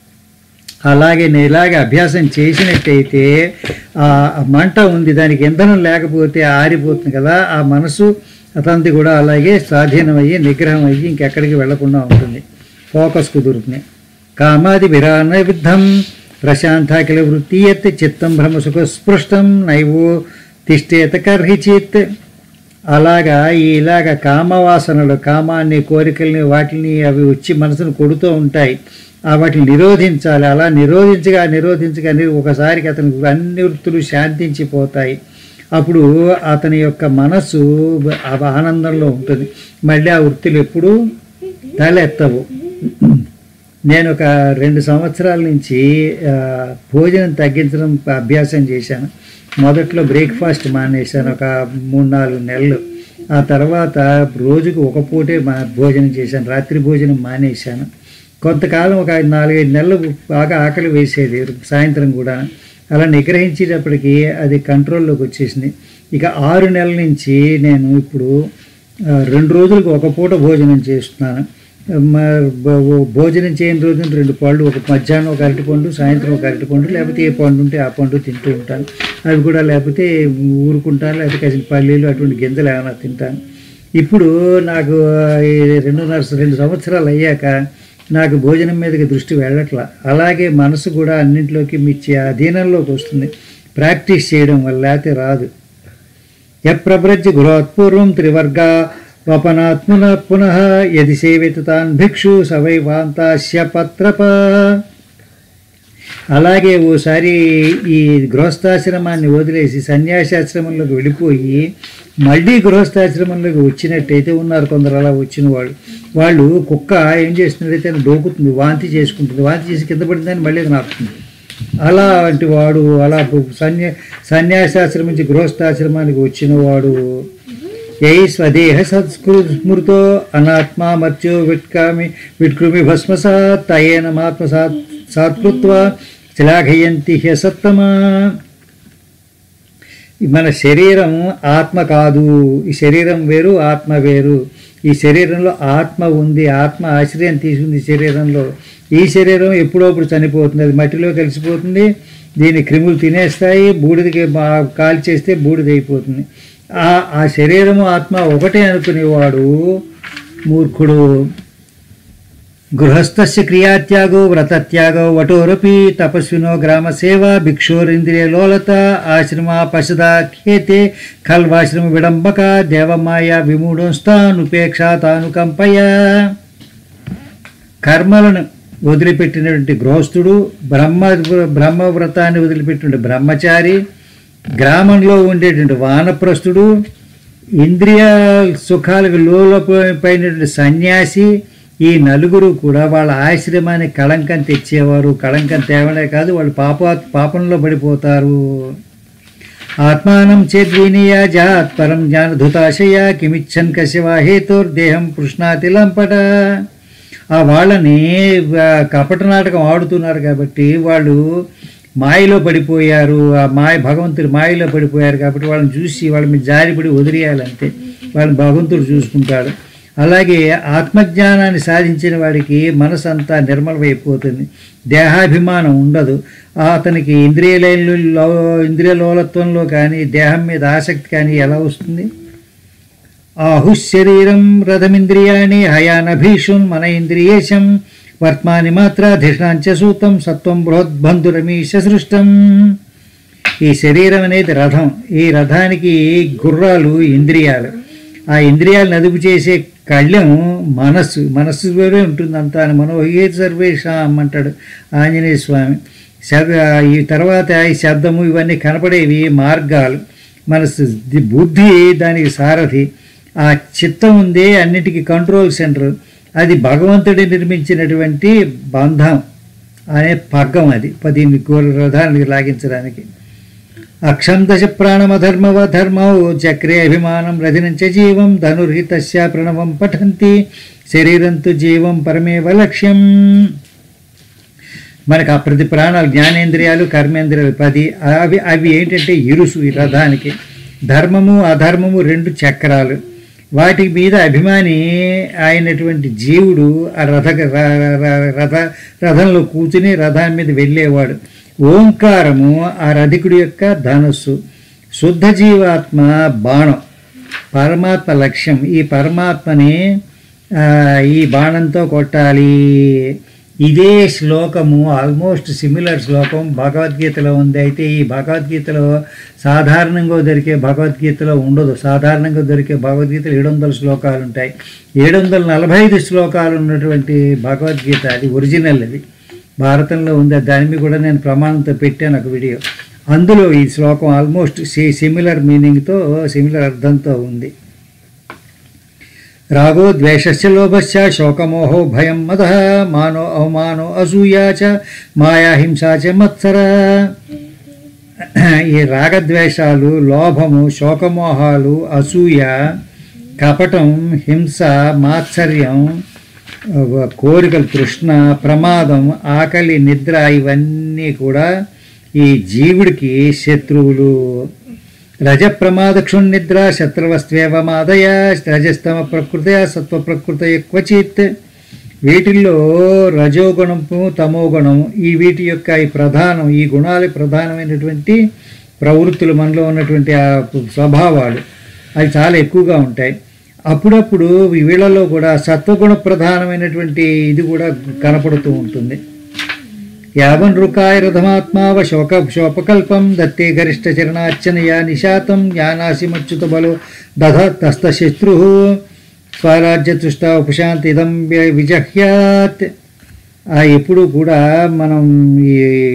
అలాగే నేను ఇలాగే అభ్యాసం చేసినట్టయితే ఆ మంట ఉంది దానికి ఇంధనం లేకపోతే ఆరిపోతుంది కదా ఆ మనసు అతనిది కూడా అలాగే స్వాధీనమయ్యి నిగ్రహం అయ్యి ఇంకెక్కడికి వెళ్లకుండా ఉంటుంది ఫోకస్ కుదురుతుంది కామాది విరాన విద్ధం ప్రశాంతాకిల వృత్తీయత్ చిత్తం భ్రమసుఖ స్పృష్టం నైవో తిష్టేత కర్హిచిత్ అలాగా ఇలాగ కామవాసనలు కామాన్ని కోరికల్ని వాటిని అవి వచ్చి మనసును కొడుతూ ఉంటాయి ఆ వాటిని నిరోధించాలి అలా నిరోధించగా నిరోధించగా ని- ఒకసారికి అతనికి అన్ని వృత్తులు శాంతించిపోతాయి అప్పుడు అతని యొక్క మనస్సు ఆ ఆనందంలో ఉంటుంది మళ్ళీ ఆ వృత్తులు ఎప్పుడూ తలెత్తవు నేను ఒక రెండు సంవత్సరాల నుంచి ఆ, భోజనం తగ్గించడం అభ్యాసం చేశాను మొదట్లో బ్రేక్ఫాస్ట్ మానేశాను ఒక మూడు నాలుగు నెలలు ఆ తర్వాత రోజుకు ఒక పూటే మా భోజనం చేశాను రాత్రి భోజనం మానేశాను కొంతకాలం ఒక నాలుగైదు నెలలు బాగా ఆకలి వేసేది సాయంత్రం కూడా అలా నిగ్రహించేటప్పటికి అది కంట్రోల్లోకి వచ్చేసింది ఇక ఆరు నెలల నుంచి నేను ఇప్పుడు ఆ, రెండు రోజులకు ఒక పూట భోజనం చేస్తున్నాను మ- భో- భోజనం చేయని రోజున రెండు పళ్ళు ఒక మధ్యాహ్నం ఒక అరటిపండు సాయంత్రం ఒక అరటిపండు లేకపోతే ఏ పండు ఉంటే ఆ పండు తింటూ ఉంటాను అవి కూడా లేకపోతే ఊరుకుంటాను లేకపోతే కాసిన పల్లీలు అటువంటి గింజలు ఏమైనా తింటాను ఇప్పుడు నాకు ఈ రెండున్నర రెండు సంవత్సరాలు అయ్యాక నాకు భోజనం మీదకి దృష్టి వెళ్ళట్లా అలాగే మనసు కూడా అన్నింటిలోకి మిచ్చి అధీనంలోకి వస్తుంది ప్రాక్టీస్ చేయడం వల్ల లేకపోతే రాదు యప్రభ్రజ్య గృహోత్పూర్వం త్రివర్గ వపనాత్మున పునః యది సేవిత తాన్ భిక్షు సవైవాంతాస్య పత్రప అలాగే ఓసారి ఈ గృహస్థాశ్రమాన్ని వదిలేసి సన్యాసాశ్రమంలోకి వెళ్ళిపోయి మళ్ళీ గృహస్థాశ్రమంలోకి వచ్చినట్టయితే ఉన్నారు కొందరు అలా వచ్చిన వాళ్ళు వాళ్ళు కుక్క ఏం చేస్తున్నట్టయితే డోకుతుంది వాంతి చేసుకుంటుంది వాంతి చేసి కింద పడిందని మళ్ళీ అది నాపుతుంది అలాంటి వాడు అలా సన్యా సన్యాసాశ్రమం నుంచి గృహస్థాశ్రమానికి వచ్చిన వాడు యై స్వదేహ సత్స్కృ స్మృతో అనాత్మా మర్త్యో విట్కామి విట్కృమి భస్మసాత్ తయేనమాత్మ సాత్ సాత్కృత్వ శ్లాఘయంతి హ్యసత్తమా మన శరీరం ఆత్మ కాదు ఈ శరీరం వేరు ఆత్మ వేరు ఈ శరీరంలో ఆత్మ ఉంది ఆత్మ ఆశ్రయం తీసుకుంది ఈ శరీరంలో ఈ శరీరం ఎప్పుడోప్పుడు చనిపోతుంది అది మట్టిలో కలిసిపోతుంది దీని క్రిములు తినేస్తాయి బూడిదకి బా- కాల్ చేస్తే బూడిద అయిపోతుంది ఆ ఆ శరీరము ఆత్మ ఒకటే అనుకునేవాడు మూర్ఖుడు గృహస్థస్య క్రియాత్యాగో వ్రతత్యాగో వటోరపి తపస్వినో గ్రామ సేవ భిక్షోరింద్రియ లోలత ఆశ్రమ పశదా ఖేతే ఖల్వాశ్రమ విడంబక దేవమాయ విమూఢంస్తానుపేక్ష తాను కంపయ కర్మలను వదిలిపెట్టినటువంటి గృహస్థుడు బ్రహ్మ బ్రహ్మవ్రతాన్ని వదిలిపెట్టినటువంటి బ్రహ్మచారి గ్రామంలో ఉండేటువంటి వానప్రస్థుడు ఇంద్రియ సుఖాలకు లోలపోయినటువంటి సన్యాసి ఈ నలుగురు కూడా వాళ్ళ ఆశ్రమానికి కళంకం తెచ్చేవారు కళంకం తేవడే కాదు వాళ్ళు పాప పాపంలో పడిపోతారు ఆత్మానం చేద్వినీయ జాత్ పరం జ్ఞానధుతాశయ కిమిచ్చన్ కశివా హేతుర్దేహం కృష్ణాతి లంపట ఆ వాళ్ళని ఆ, కపట నాటకం ఆడుతున్నారు కాబట్టి వాళ్ళు మాయలో పడిపోయారు ఆ మాయ భగవంతుడి మాయలో పడిపోయారు కాబట్టి వాళ్ళని చూసి వాళ్ళ మీద జారిపడి వదిలేయాలంతే వాళ్ళని భగవంతుడు చూసుకుంటాడు అలాగే ఆత్మజ్ఞానాన్ని సాధించిన వాడికి మనసు అంతా నిర్మలమైపోతుంది దేహాభిమానం ఉండదు ఆ అతనికి ఇంద్రియ లైన్లో ఇంద్రియ లోలత్వంలో కానీ దేహం మీద ఆసక్తి కానీ ఎలా వస్తుంది ఆహుశరీరం రథమింద్రియాణి హయానభీషున్ మన ఇంద్రియేశం వర్త్మాని మాత్ర ధిషాంచ సూతం సత్వం బృహద్బంధురమీశ సృష్టం ఈ శరీరం అనేది రథం ఈ రథానికి గుర్రాలు ఇంద్రియాలు ఆ ఇంద్రియాలను అదుపు చేసే కళ్ళెం మనస్సు మనస్సు వేరే ఉంటుంది అంతా అని మనోహే సర్వేషాం అంటాడు ఆంజనేయ స్వామి శబ ఈ తర్వాత ఈ శబ్దము ఇవన్నీ కనపడేవి మార్గాలు మనసు ది- బుద్ధి దానికి సారథి ఆ చిత్తం ఉంది అన్నిటికీ కంట్రోల్ సెంటర్ అది భగవంతుడి నిర్మించినటువంటి బంధం అనే పగ్గం అది దీన్ని గోర- రథానికి లాగించడానికి అక్షందశ ప్రాణమధర్మవ ధర్మౌ చక్రే అభిమానం రథినంచ జీవం ధనుర్హితస్య ప్రణవం పఠంతి శరీరంతు జీవం పరమేవ లక్ష్యం మనకు ఆ ప్రతి ప్రాణాలు జ్ఞానేంద్రియాలు కర్మేంద్రియాలు పది అవి అవి ఏంటంటే ఇరుసు ఈ రథానికి ధర్మము అధర్మము రెండు చక్రాలు వాటి మీద అభిమాని అయినటువంటి జీవుడు ఆ రథ ర- ర- రథ రథంలో కూర్చుని రథాన్ని మీద వెళ్ళేవాడు ఓంకారము ఆ రధికుడి యొక్క ధనుస్సు శుద్ధ జీవాత్మ బాణం పరమాత్మ లక్ష్యం ఈ పరమాత్మని ఆ, ఈ బాణంతో కొట్టాలి ఇదే శ్లోకము ఆల్మోస్ట్ సిమిలర్ శ్లోకం భగవద్గీతలో ఉంది అయితే ఈ భగవద్గీతలో సాధారణంగా దొరికే భగవద్గీతలో ఉండదు సాధారణంగా దొరికే భగవద్గీతలో ఏడు వందల శ్లోకాలు ఉంటాయి ఏడు వందల నలభై ఐదు శ్లోకాలు ఉన్నటువంటి భగవద్గీత అది ఒరిజినల్ అది భారతంలో ఉంది దాని మీద కూడా నేను ప్రమాణంతో పెట్టాను ఒక వీడియో అందులో ఈ శ్లోకం ఆల్మోస్ట్ సిమిలర్ మీనింగ్తో సిమిలర్ అర్థంతో ఉంది రాగో ద్వేషస్య లోభస్య శోకమోహో భయం మద మానో అవమానో అసూయా చ మాయా హింసా చ మత్సర ఈ రాగద్వేషాలు లోభము శోకమోహాలు అసూయ కపటం హింస మాత్సర్యం కోరికలు తృష్ణ ప్రమాదం ఆకలి నిద్ర ఇవన్నీ కూడా ఈ జీవుడికి శత్రువులు రజ ప్రమాద క్షుణ్నిద్ర శత్రువస్త్వేవ మాదయ రజస్తమ ప్రకృత సత్వ ప్రకృత క్వచిత్ వీటిల్లో రజోగుణము తమోగుణం ఈ వీటి యొక్క ఈ ప్రధానం ఈ గుణాలు ప్రధానమైనటువంటి ప్రవృత్తులు మనలో ఉన్నటువంటి ఆ స్వభావాలు అవి చాలా ఎక్కువగా ఉంటాయి అప్పుడప్పుడు వీళ్ళలో కూడా సత్వగుణ ప్రధానమైనటువంటి ఇది కూడా కనపడుతూ ఉంటుంది యావన్ రుకాయ రథమాత్మావ శోక శోపకల్పం దత్తే గరిష్ట చరణార్చనయా నిశాతం జ్ఞానాసిమచ్యుత బలో దధ తస్తశత్రు స్వరాజ్యతుష్ట ఉపశాంతి ఇదం వ్య- విజహ్యాత్ ఆ ఎప్పుడు కూడా మనం ఈ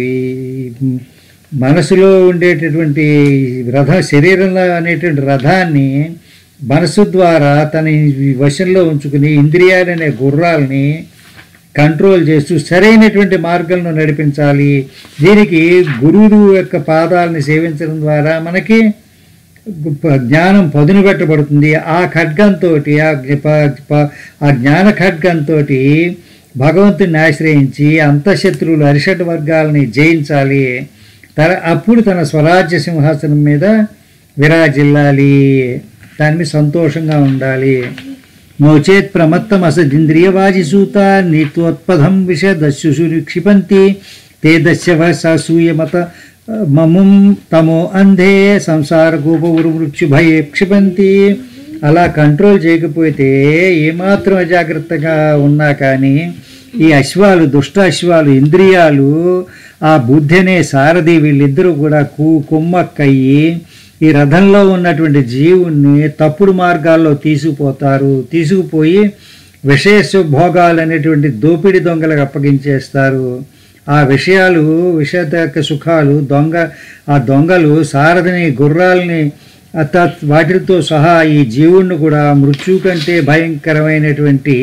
ఈ మనసులో ఉండేటటువంటి రథ శరీరంలో అనేటువంటి రథాన్ని మనసు ద్వారా తన ఈ వశంలో ఉంచుకుని ఇంద్రియాలనే గుర్రాలని కంట్రోల్ చేస్తూ సరైనటువంటి మార్గంలో నడిపించాలి దీనికి గురువు యొక్క పాదాలని సేవించడం ద్వారా మనకి గొప్ప జ్ఞానం పదును పెట్టబడుతుంది ఆ ఖడ్గంతో ఆ జ్ఞ- ప- ప- ఆ జ్ఞాన ఖడ్గంతో భగవంతుని ఆశ్రయించి అంతఃశత్రువులు అరిషట్ వర్గాలని జయించాలి తన అప్పుడు తన స్వరాజ్య సింహాసనం మీద విరాజిల్లాలి దాని మీద సంతోషంగా ఉండాలి నోచేత్ ప్రమత్తం అసదింద్రియవాజిసూత నీత్వోత్పదం విషదస్యుషు క్షిపంతి తే దస్యవసూయమత మముం తమో అంధే సంసార గోపవురు మృత్యు భయే క్షిపంతి అలా కంట్రోల్ చేయకపోతే ఏమాత్రం అజాగ్రత్తగా ఉన్నా కానీ ఈ అశ్వాలు దుష్ట అశ్వాలు ఇంద్రియాలు ఆ బుద్ధి అనే సారథి వీళ్ళిద్దరూ కూడా కు కుమ్మక్కయ్యి ఈ రథంలో ఉన్నటువంటి జీవుణ్ణి తప్పుడు మార్గాల్లో తీసుకుపోతారు తీసుకుపోయి విషయ భోగాలు అనేటువంటి దోపిడి దొంగలకు అప్పగించేస్తారు ఆ విషయాలు విషయ యొక్క సుఖాలు దొంగ ఆ దొంగలు సారథిని గుర్రాలని అత వాటితో సహా ఈ జీవుణ్ణి కూడా మృత్యు కంటే భయంకరమైనటువంటి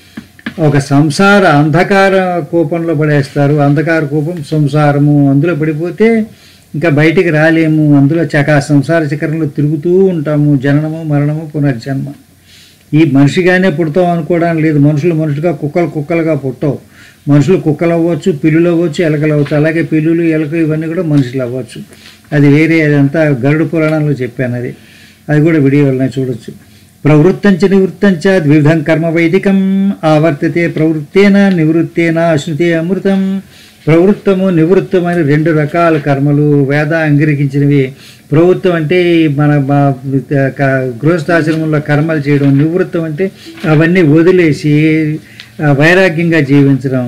ఒక సంసార అంధకార కూపంలో పడేస్తారు అంధకార కూపం సంసారము అందులో పడిపోతే ఇంకా బయటికి రాలేము అందులో చక సంసార చక్రంలో తిరుగుతూ ఉంటాము జననము మరణము పునర్జన్మ ఈ మనిషిగానే పుడతాం అనుకోవడానికి లేదు మనుషులు మనుషులుగా కుక్కలు కుక్కలుగా పుట్టవు మనుషులు కుక్కలు అవ్వచ్చు పిల్లులు అవ్వచ్చు ఎలకలు అవ్వచ్చు అలాగే పిల్లులు ఎలక ఇవన్నీ కూడా మనుషులు అవ్వచ్చు అది వేరే అదంతా గరుడు పురాణంలో చెప్పాను అది అది కూడా వీడియోలో చూడొచ్చు ప్రవృత్తంచ నివృత్తంచ ద్విధం కర్మ వైదికం ఆవర్తతే ప్రవృత్తేన నివృత్తేన అశ్నుతే అమృతం ప్రవృత్తము నివృత్తమైన రెండు రకాల కర్మలు వేద అంగీకరించినవి ప్రవృత్తం అంటే మన మా- క- గృహస్థాశ్రమంలో కర్మలు చేయడం నివృత్తం అంటే అవన్నీ వదిలేసి ఆ, వైరాగ్యంగా జీవించడం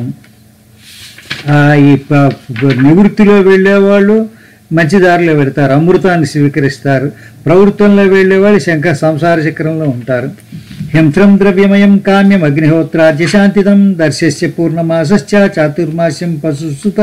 ఆ, ఈ ప- ప- నివృత్తిలో వెళ్ళేవాళ్ళు మంచి దారిలో పెడతారు అమృతాన్ని స్వీకరిస్తారు ప్రవృత్తంలో వెళ్ళేవాళ్ళు శంఖ సంసార చక్రంలో ఉంటారు హింస్రం ద్రవ్యమయం కామ్యం అగ్నిహోత్రాజ్య శాంతిదం దర్శస్య పూర్ణమాసశ్చ చాతుర్మాస్యం పశుసుత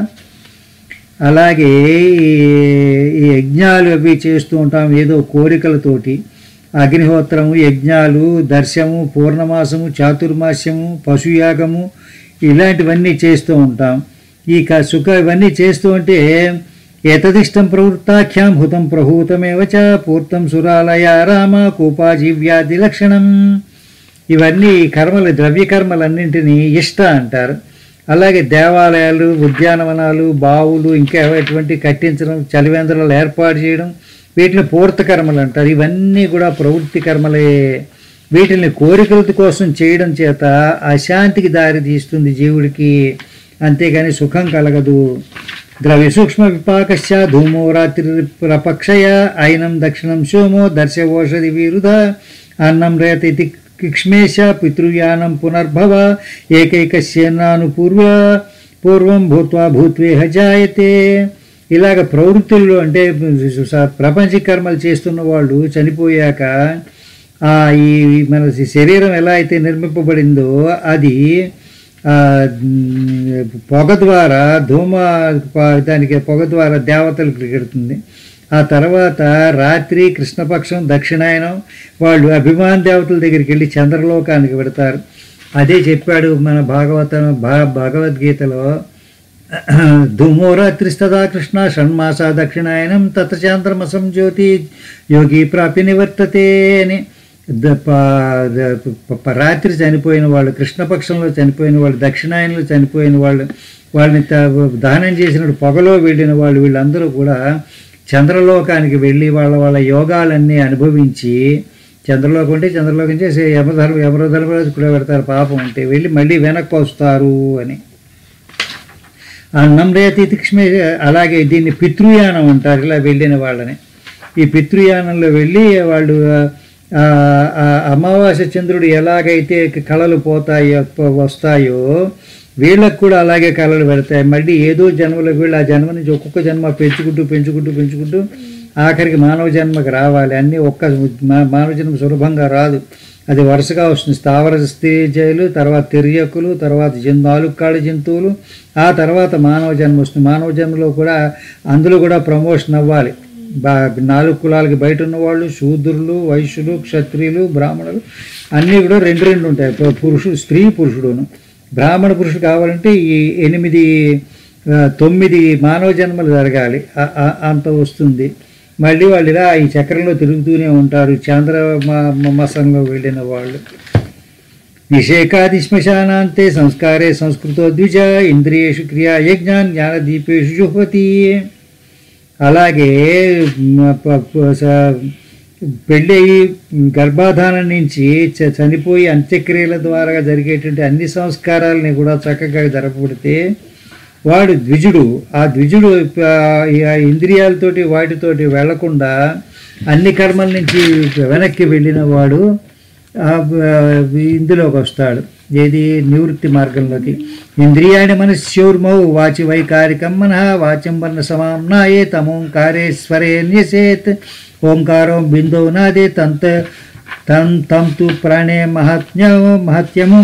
అలాగే ఈ- ఈ యజ్ఞాలు అవి చేస్తూ ఉంటాం ఏదో కోరికలతోటి అగ్నిహోత్రము యజ్ఞాలు దర్శము పూర్ణమాసము చాతుర్మాస్యము పశుయాగము ఇలాంటివన్నీ చేస్తూ ఉంటాం ఈ క- సుఖ ఇవన్నీ చేస్తూ ఉంటే ఏతదిష్టం ప్రవృత్తాఖ్యాం హుతం ప్రహూతమేవ చ పూర్తం సురాలయ రామ కూపాజీవ్యాది లక్షణం ఇవన్నీ కర్మలు ద్రవ్య కర్మలన్నింటినీ ఇష్ట అంటారు అలాగే దేవాలయాలు ఉద్యానవనాలు బావులు ఇంకా ఎటువంటి కట్టించడం చలివేంద్రాలు ఏర్పాటు చేయడం వీటిని పూర్త కర్మలు అంటారు ఇవన్నీ కూడా ప్రవృత్తి కర్మలే వీటిని కోరికల కోసం చేయడం చేత అశాంతికి దారి తీస్తుంది జీవుడికి అంతేగాని సుఖం కలగదు ద్రవ్య సూక్ష్మ విపాకశ్చ ధూమో రాత్రి ప్రపక్షయ అయినం దక్షిణం సోమో దర్శ ఓషధి విరుధ అన్నం రేత ఇది కిక్ష్మేశ పితృయానం పునర్భవ ఏకైకస్యనాను పూర్వ పూర్వం భూత్వా భూత్వేహ జాయతే ఇలాగ ప్రవృత్తుల్లో అంటే స- ప్రపంచ కర్మలు చేస్తున్న వాళ్ళు చనిపోయాక ఆ ఈ మన శరీరం ఎలా అయితే నిర్మింపబడిందో అది ఆ, మ్, పొగ ద్వారా ధూమ ప- దానికి పొగ ద్వారా దేవతలకు ఎడుతుంది ఆ తర్వాత రాత్రి కృష్ణపక్షం దక్షిణాయనం వాళ్ళు అభిమాన దేవతల దగ్గరికి వెళ్ళి చంద్రలోకానికి పెడతారు అదే చెప్పాడు మన భాగవత భా భగవద్గీతలో ధూమో రాత్రిస్తదా కృష్ణ షణ్మాస దక్షిణాయనం తత్చాంద్రమసం జ్యోతి యోగి ప్రాప్య నివర్తతే అని ద- ప- ద- ప- ప- రాత్రి చనిపోయిన వాళ్ళు కృష్ణపక్షంలో చనిపోయిన వాళ్ళు దక్షిణాయనంలో చనిపోయిన వాళ్ళు వాళ్ళని త- దహనం చేసిన పొగలో వెళ్ళిన వాళ్ళు వీళ్ళందరూ కూడా చంద్రలోకానికి వెళ్ళి వాళ్ళ వాళ్ళ యోగాలన్నీ అనుభవించి చంద్రలోకం అంటే చంద్రలోకం చేసి యమధర్మ యమధర్మరాజు కూడా పెడతారు పాపం అంటే వెళ్ళి మళ్ళీ వెనక్కి వస్తారు అని అన్నం రేతి తిక్ష్మే అలాగే దీన్ని పితృయానం అంటారు ఇలా వెళ్ళిన వాళ్ళని ఈ పితృయానంలో వెళ్ళి వాళ్ళు ఆ, ఆ అమావాస్య చంద్రుడు ఎలాగైతే కళలు పోతాయో ప- వస్తాయో వీళ్ళకు కూడా అలాగే కళలు పెడతాయి మళ్ళీ ఏదో జన్మలో వీళ్ళు ఆ జన్మ నుంచి ఒక్కొక్క జన్మ పెంచుకుంటూ పెంచుకుంటూ పెంచుకుంటూ ఆఖరికి మానవ జన్మకు రావాలి అన్నీ ఒక్క మా- మానవ జన్మ సులభంగా రాదు అది వరుసగా వస్తుంది స్థావర స్థితిజయులు తర్వాత తిర్యకులు తర్వాత జన్ నాలుగు కాళ్ళ జంతువులు ఆ తర్వాత మానవ జన్మ వస్తుంది మానవ జన్మలో కూడా అందులో కూడా ప్రమోషన్ అవ్వాలి బా నాలుగు కులాలకి బయట ఉన్నవాళ్ళు శూద్రులు వైశ్యులు క్షత్రియులు బ్రాహ్మణులు అన్నీ కూడా రెండు రెండు ఉంటాయి పు- పురుషుడు స్త్రీ పురుషుడును బ్రాహ్మణ పురుషుడు కావాలంటే ఈ ఎనిమిది ఆ, తొమ్మిది మానవ జన్మలు జరగాలి ఆ- ఆ- అంత వస్తుంది మళ్ళీ వాళ్ళు ఇలా ఈ చక్రంలో తిరుగుతూనే ఉంటారు చంద్ర మ- మ- మసంలో వెళ్ళిన వాళ్ళు నిషేకాది శ్మశానాంతే సంస్కారే సంస్కృతో ద్విజ ఇంద్రియేషు క్రియా యజ్ఞ జ్ఞానదీపేషు జుహ్వతి అలాగే మ- ప- ప- స- పెళ్ళి అయ్యి గర్భాధానం నుంచి చ- చనిపోయి అంత్యక్రియల ద్వారా జరిగేటువంటి అన్ని సంస్కారాలని కూడా చక్కగా జరపబడితే వాడు ద్విజుడు ఆ ద్విజుడు ఆ, ఆ ఇంద్రియాలతోటి వాటితోటి వెళ్లకుండా అన్ని కర్మల నుంచి వెనక్కి వెళ్ళిన వాడు ఆ, ఆ, ఇందులోకి వస్తాడు ఏది నివృత్తి మార్గంలోకి ఇంద్రియాణి మనస్యోర్మౌ వాచి వైకారికం మనః వాచ్యం వర్ణ సమామ్నాయే తమోంకారేశ్వరే న్యసేత్ ఓంకారం బిందో నాదే తంత తం తం తు ప్రాణే మహాత్మ్య మహత్యము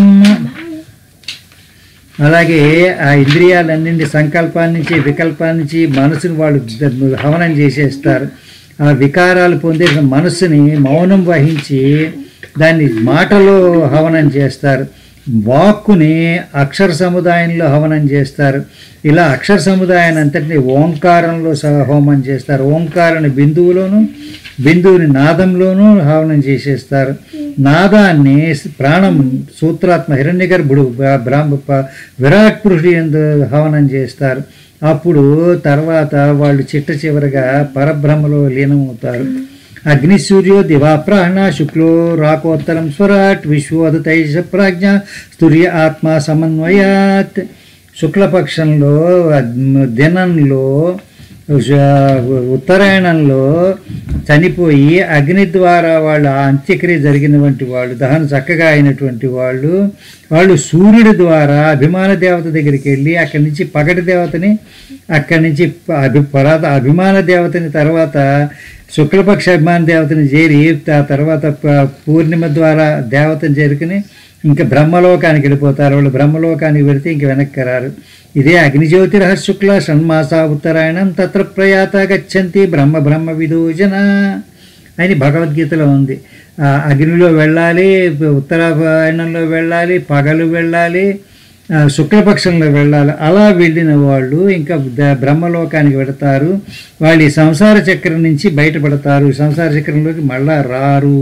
అలాగే ఆ ఇంద్రియాలన్నింటి సంకల్పాల నుంచి వికల్పాల నుంచి మనసుని వాళ్ళు ద- హవనం చేసేస్తారు ఆ వికారాలు పొందిన మనస్సుని మౌనం వహించి దాన్ని మాటలో హవనం చేస్తారు వాక్కుని అక్షర సముదాయంలో హవనం చేస్తారు ఇలా అక్షర సముదాయాన్ని అంతటిని ఓంకారంలో సహ హోమం చేస్తారు ఓంకారాన్ని బిందువులోను బిందువుని నాదంలోనూ హవనం చేసేస్తారు నాదాన్ని ప్రాణం సూత్రాత్మ హిరణ్య గర్భుడు బ్రాహ్మ ప- విరాట్ పురుషుడు ఎందు హవనం చేస్తారు అప్పుడు తర్వాత వాళ్ళు చిట్ట చివరగా పరబ్రహ్మలో లీనమవుతారు అగ్ని సూర్యో దివా ప్రాణ శుక్లో రాకోత్తరం స్వరాట్ విశ్వోదతైష ప్రాజ్ఞ స్తుర్య ఆత్మ సమన్వయాత్ శుక్లపక్షంలో అగ్ని- దినంలో ఉష- ఉత్తరాయణంలో చనిపోయి అగ్ని ద్వారా వాళ్ళ అంత్యక్రియ జరిగినటువంటి వాళ్ళు దహన చక్కగా అయినటువంటి వాళ్ళు వాళ్ళు సూర్యుడి ద్వారా అభిమాన దేవత దగ్గరికి వెళ్ళి అక్కడి నుంచి పగటి దేవతని అక్కడి నుంచి ప- అభి పరాత అభిమాన దేవతని తర్వాత శుక్లపక్ష అభిమాన దేవతని చేరి ఆ తర్వాత ప- పూర్ణిమ ద్వారా దేవతని చేరుకుని ఇంకా బ్రహ్మలోకానికి వెళ్ళిపోతారు వాళ్ళు బ్రహ్మలోకానికి వెళితే ఇంక వెనక్కి రారు ఇదే అగ్నిజ్యోతిరహ శుక్ల షణ్మాస ఉత్తరాయణం తత్ర ప్రయాత గచ్చంతి బ్రహ్మ బ్రహ్మ విదూజన అని భగవద్గీతలో ఉంది ఆ అగ్నిలో వెళ్ళాలి ఉత్తరాయణంలో వెళ్ళాలి పగలు వెళ్ళాలి ఆ, శుక్లపక్షంలో వెళ్ళాలి అలా వెళ్ళిన వాళ్ళు ఇంకా ద- బ్రహ్మలోకానికి వెడతారు వాళ్ళు ఈ సంసార చక్రం నుంచి బయటపడతారు ఈ సంసార చక్రంలోకి మళ్ళా రారు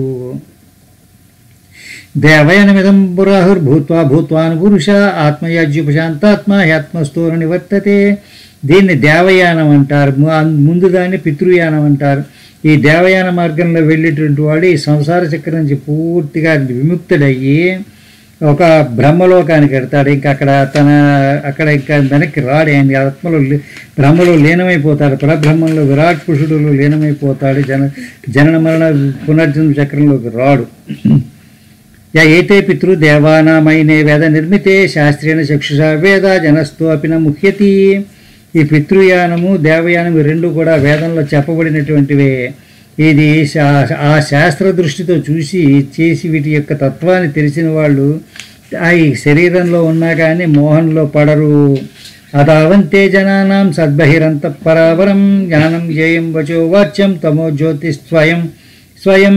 దేవయనమిదం పురాహుర్భూత్వా భూత్వాను పురుష ఆత్మయాజ్యుపశాంతాత్మ హ్యాత్మస్థూర నివర్తతే దీన్ని దేవయానం అంటారు ము- ముందు దాన్ని పితృయానం అంటారు ఈ దేవయాన మార్గంలో వెళ్ళేటువంటి వాడు ఈ సంసార చక్రం నుంచి పూర్తిగా విముక్తుడయ్యి ఒక బ్రహ్మలోకానికి వెడతాడు ఇంకా అక్కడ తన అక్కడ ఇంకా వెనక్కి రాడు ఆయన ఆత్మలో లీ- బ్రహ్మలో లీనమైపోతాడు పరబ్రహ్మంలో విరాట్ పురుషుడులో లీనమైపోతాడు జన జనన మరణ పునర్జన్మ చక్రంలోకి రాడు య ఏతే పితృదేవానామైనే వేద నిర్మితే శాస్త్రేణ చక్షుషా వేద జనస్తో అపిన ముఖ్యతి ఈ పితృయానము దేవయానం ఈ రెండు కూడా వేదంలో చెప్పబడినటువంటివే ఇది శా- ఆ శాస్త్ర దృష్టితో చూసి చేసి వీటి యొక్క తత్వాన్ని తెలిసిన వాళ్ళు ఆ ఈ శరీరంలో ఉన్నా కానీ మోహంలో పడరు అదావంతే జనానాం సద్బహిరంత పరావరం జ్ఞానం జయం వచో వాచ్యం తమో జ్యోతి స్వయం స్వయం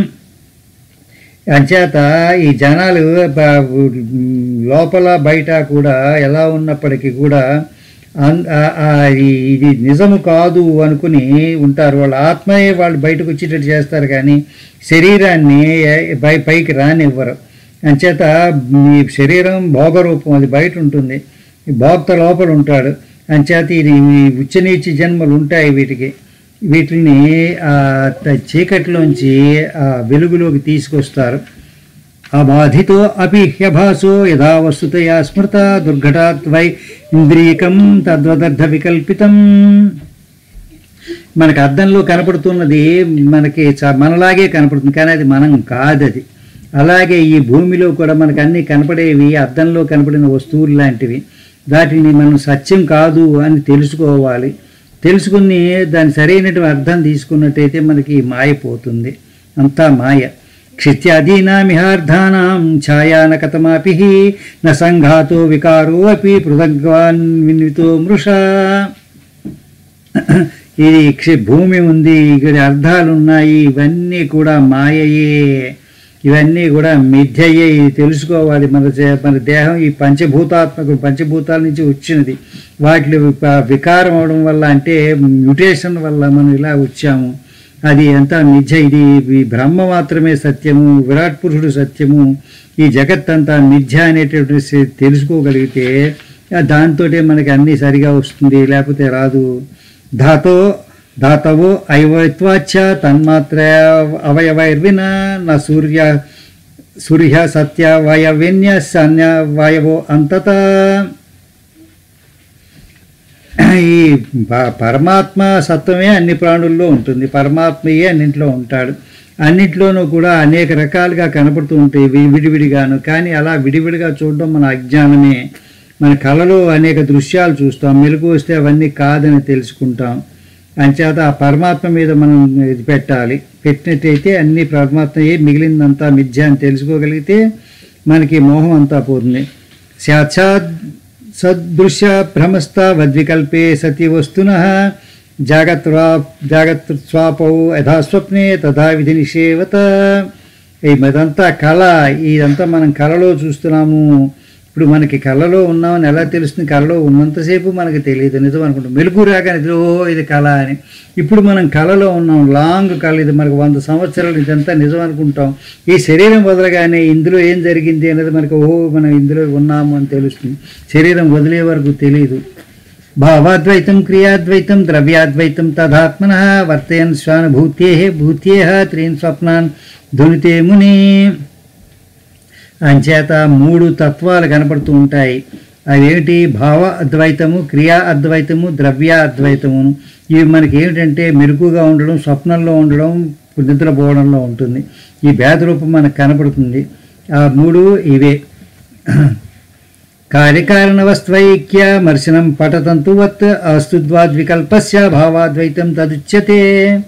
అంచేత ఈ జనాలు బ- లోపల బయట కూడా ఎలా ఉన్నప్పటికీ కూడా అన్- ఆ- ఆ ఈ- ఇది నిజము కాదు అనుకుని ఉంటారు వాళ్ళ ఆత్మయే వాళ్ళు బయటకు వచ్చేటట్టు చేస్తారు కానీ శరీరాన్ని పై పైకి రానివ్వరు అంచేత ఈ శరీరం భోగరూపం అది బయట ఉంటుంది ఈ భోక్త లోపల ఉంటాడు అంచేత ఇది ఈ ఉచ్చనీచి జన్మలు ఉంటాయి వీటికి వీటిని ఆ త- చీకటిలోంచి ఆ వెలుగులోకి తీసుకొస్తారు అబాధితో అపి హ్యభాసో యథా వస్తుతయా స్మృత దుర్ఘటాత్ వై ఇంద్రియకం తద్వదర్థ వికల్పితం మనకు అద్దంలో కనపడుతున్నది మనకి చ- మనలాగే కనపడుతుంది కానీ అది మనం కాదది అలాగే ఈ భూమిలో కూడా మనకు అన్నీ కనపడేవి అద్దంలో కనపడిన వస్తువులు లాంటివి వాటిని మనం సత్యం కాదు అని తెలుసుకోవాలి తెలుసుకుని దాని సరైనటువంటి అర్థం తీసుకున్నట్టయితే మనకి మాయ పోతుంది అంతా మాయ క్షిత్యాదీనామిహార్థానాం ఛాయానకతమాపి న సంఘాతో వికారో అపి పృథగ్వాన్ విన్వితో మృషా ఇది క్షి- భూమి ఉంది ఇక్కడ అర్థాలు ఉన్నాయి ఇవన్నీ కూడా మాయయే ఇవన్నీ కూడా మిథ్యయే ఇది తెలుసుకోవాలి మన చే- మన దేహం ఈ పంచభూతాత్మక పంచభూతాల నుంచి వచ్చినది వాటిలో విప- వికారం అవడం వల్ల అంటే మ్యుటేషన్ వల్ల మనం ఇలా వచ్చాము అది అంతా మిథ్య ఇది ఈ బ్రహ్మ మాత్రమే సత్యము విరాట్ పురుషుడు సత్యము ఈ జగత్ అంతా మిథ్య అనేటటువంటి సే- తెలుసుకోగలిగితే దాంతోటే మనకి అన్నీ సరిగా వస్తుంది లేకపోతే రాదు ధాతో ధాతవో ఐవత్వాచ తన్మాత్ర అవయవైర్విన నా సూర్య సూర్య సత్య వాయవ్యన్య సన్య వాయవో అంతత ఈ ప- పరమాత్మ సత్వమే అన్ని ప్రాణుల్లో ఉంటుంది పరమాత్మయే అన్నింటిలో ఉంటాడు అన్నింటిలోనూ కూడా అనేక రకాలుగా కనపడుతూ ఉంటాయి వి- విడివిడిగాను కానీ అలా విడివిడిగా చూడడం మన అజ్ఞానమే మన కళలో అనేక దృశ్యాలు చూస్తాం మెలకు వస్తే అవన్నీ కాదని తెలుసుకుంటాం అంచేత ఆ పరమాత్మ మీద మనం ఇది పెట్టాలి పెట్టినట్టయితే అన్ని పరమాత్మయే మిగిలిందంతా మిథ్య అని తెలుసుకోగలిగితే మనకి మోహం అంతా పోతుంది సాక్షాత్ సదృశ్య భ్రమస్థ వద్వికల్పే సతి వస్తున జాగత్వా జాగత్ స్వాపౌ యథా స్వప్నే తథా విధి నిషేవత ఇదంతా కళ ఇదంతా మనం కళలో చూస్తున్నాము ఇప్పుడు మనకి కళలో ఉన్నామని ఎలా తెలుస్తుంది కళలో ఉన్నంతసేపు మనకి తెలియదు నిజం అనుకుంటాం మెలుగు రాగానే ఇది, ఓ ఇది కళ అని ఇప్పుడు మనం కళలో ఉన్నాం లాంగ్ కళ ఇది మనకు వంద సంవత్సరాలు ఇదంతా నిజం అనుకుంటాం ఈ శరీరం వదలగానే ఇందులో ఏం జరిగింది అనేది మనకు ఓ మనం ఇందులో ఉన్నాము అని తెలుస్తుంది శరీరం వదిలే వరకు తెలియదు భావాద్వైతం క్రియాద్వైతం ద్రవ్యాద్వైతం తదాత్మన వర్తయన్ స్వానుభూత్యే భూత్యే త్రీన్ స్వప్నాన్ ధునితే ముని అంచేత మూడు తత్వాలు కనపడుతూ ఉంటాయి అవేమిటి భావ అద్వైతము క్రియా అద్వైతము ద్రవ్య అద్వైతమును ఇవి మనకి ఏమిటంటే మెరుకుగా ఉండడం స్వప్నంలో ఉండడం నిద్రపోవడంలో ఉంటుంది ఈ భేద రూపం మనకు కనపడుతుంది ఆ మూడు ఇవే కార్యకారణవస్త్వైక్య మర్శనం పటతంతువత్ అస్తుద్వాద్వికల్పస్య భావాద్వైతం తదుచ్యతే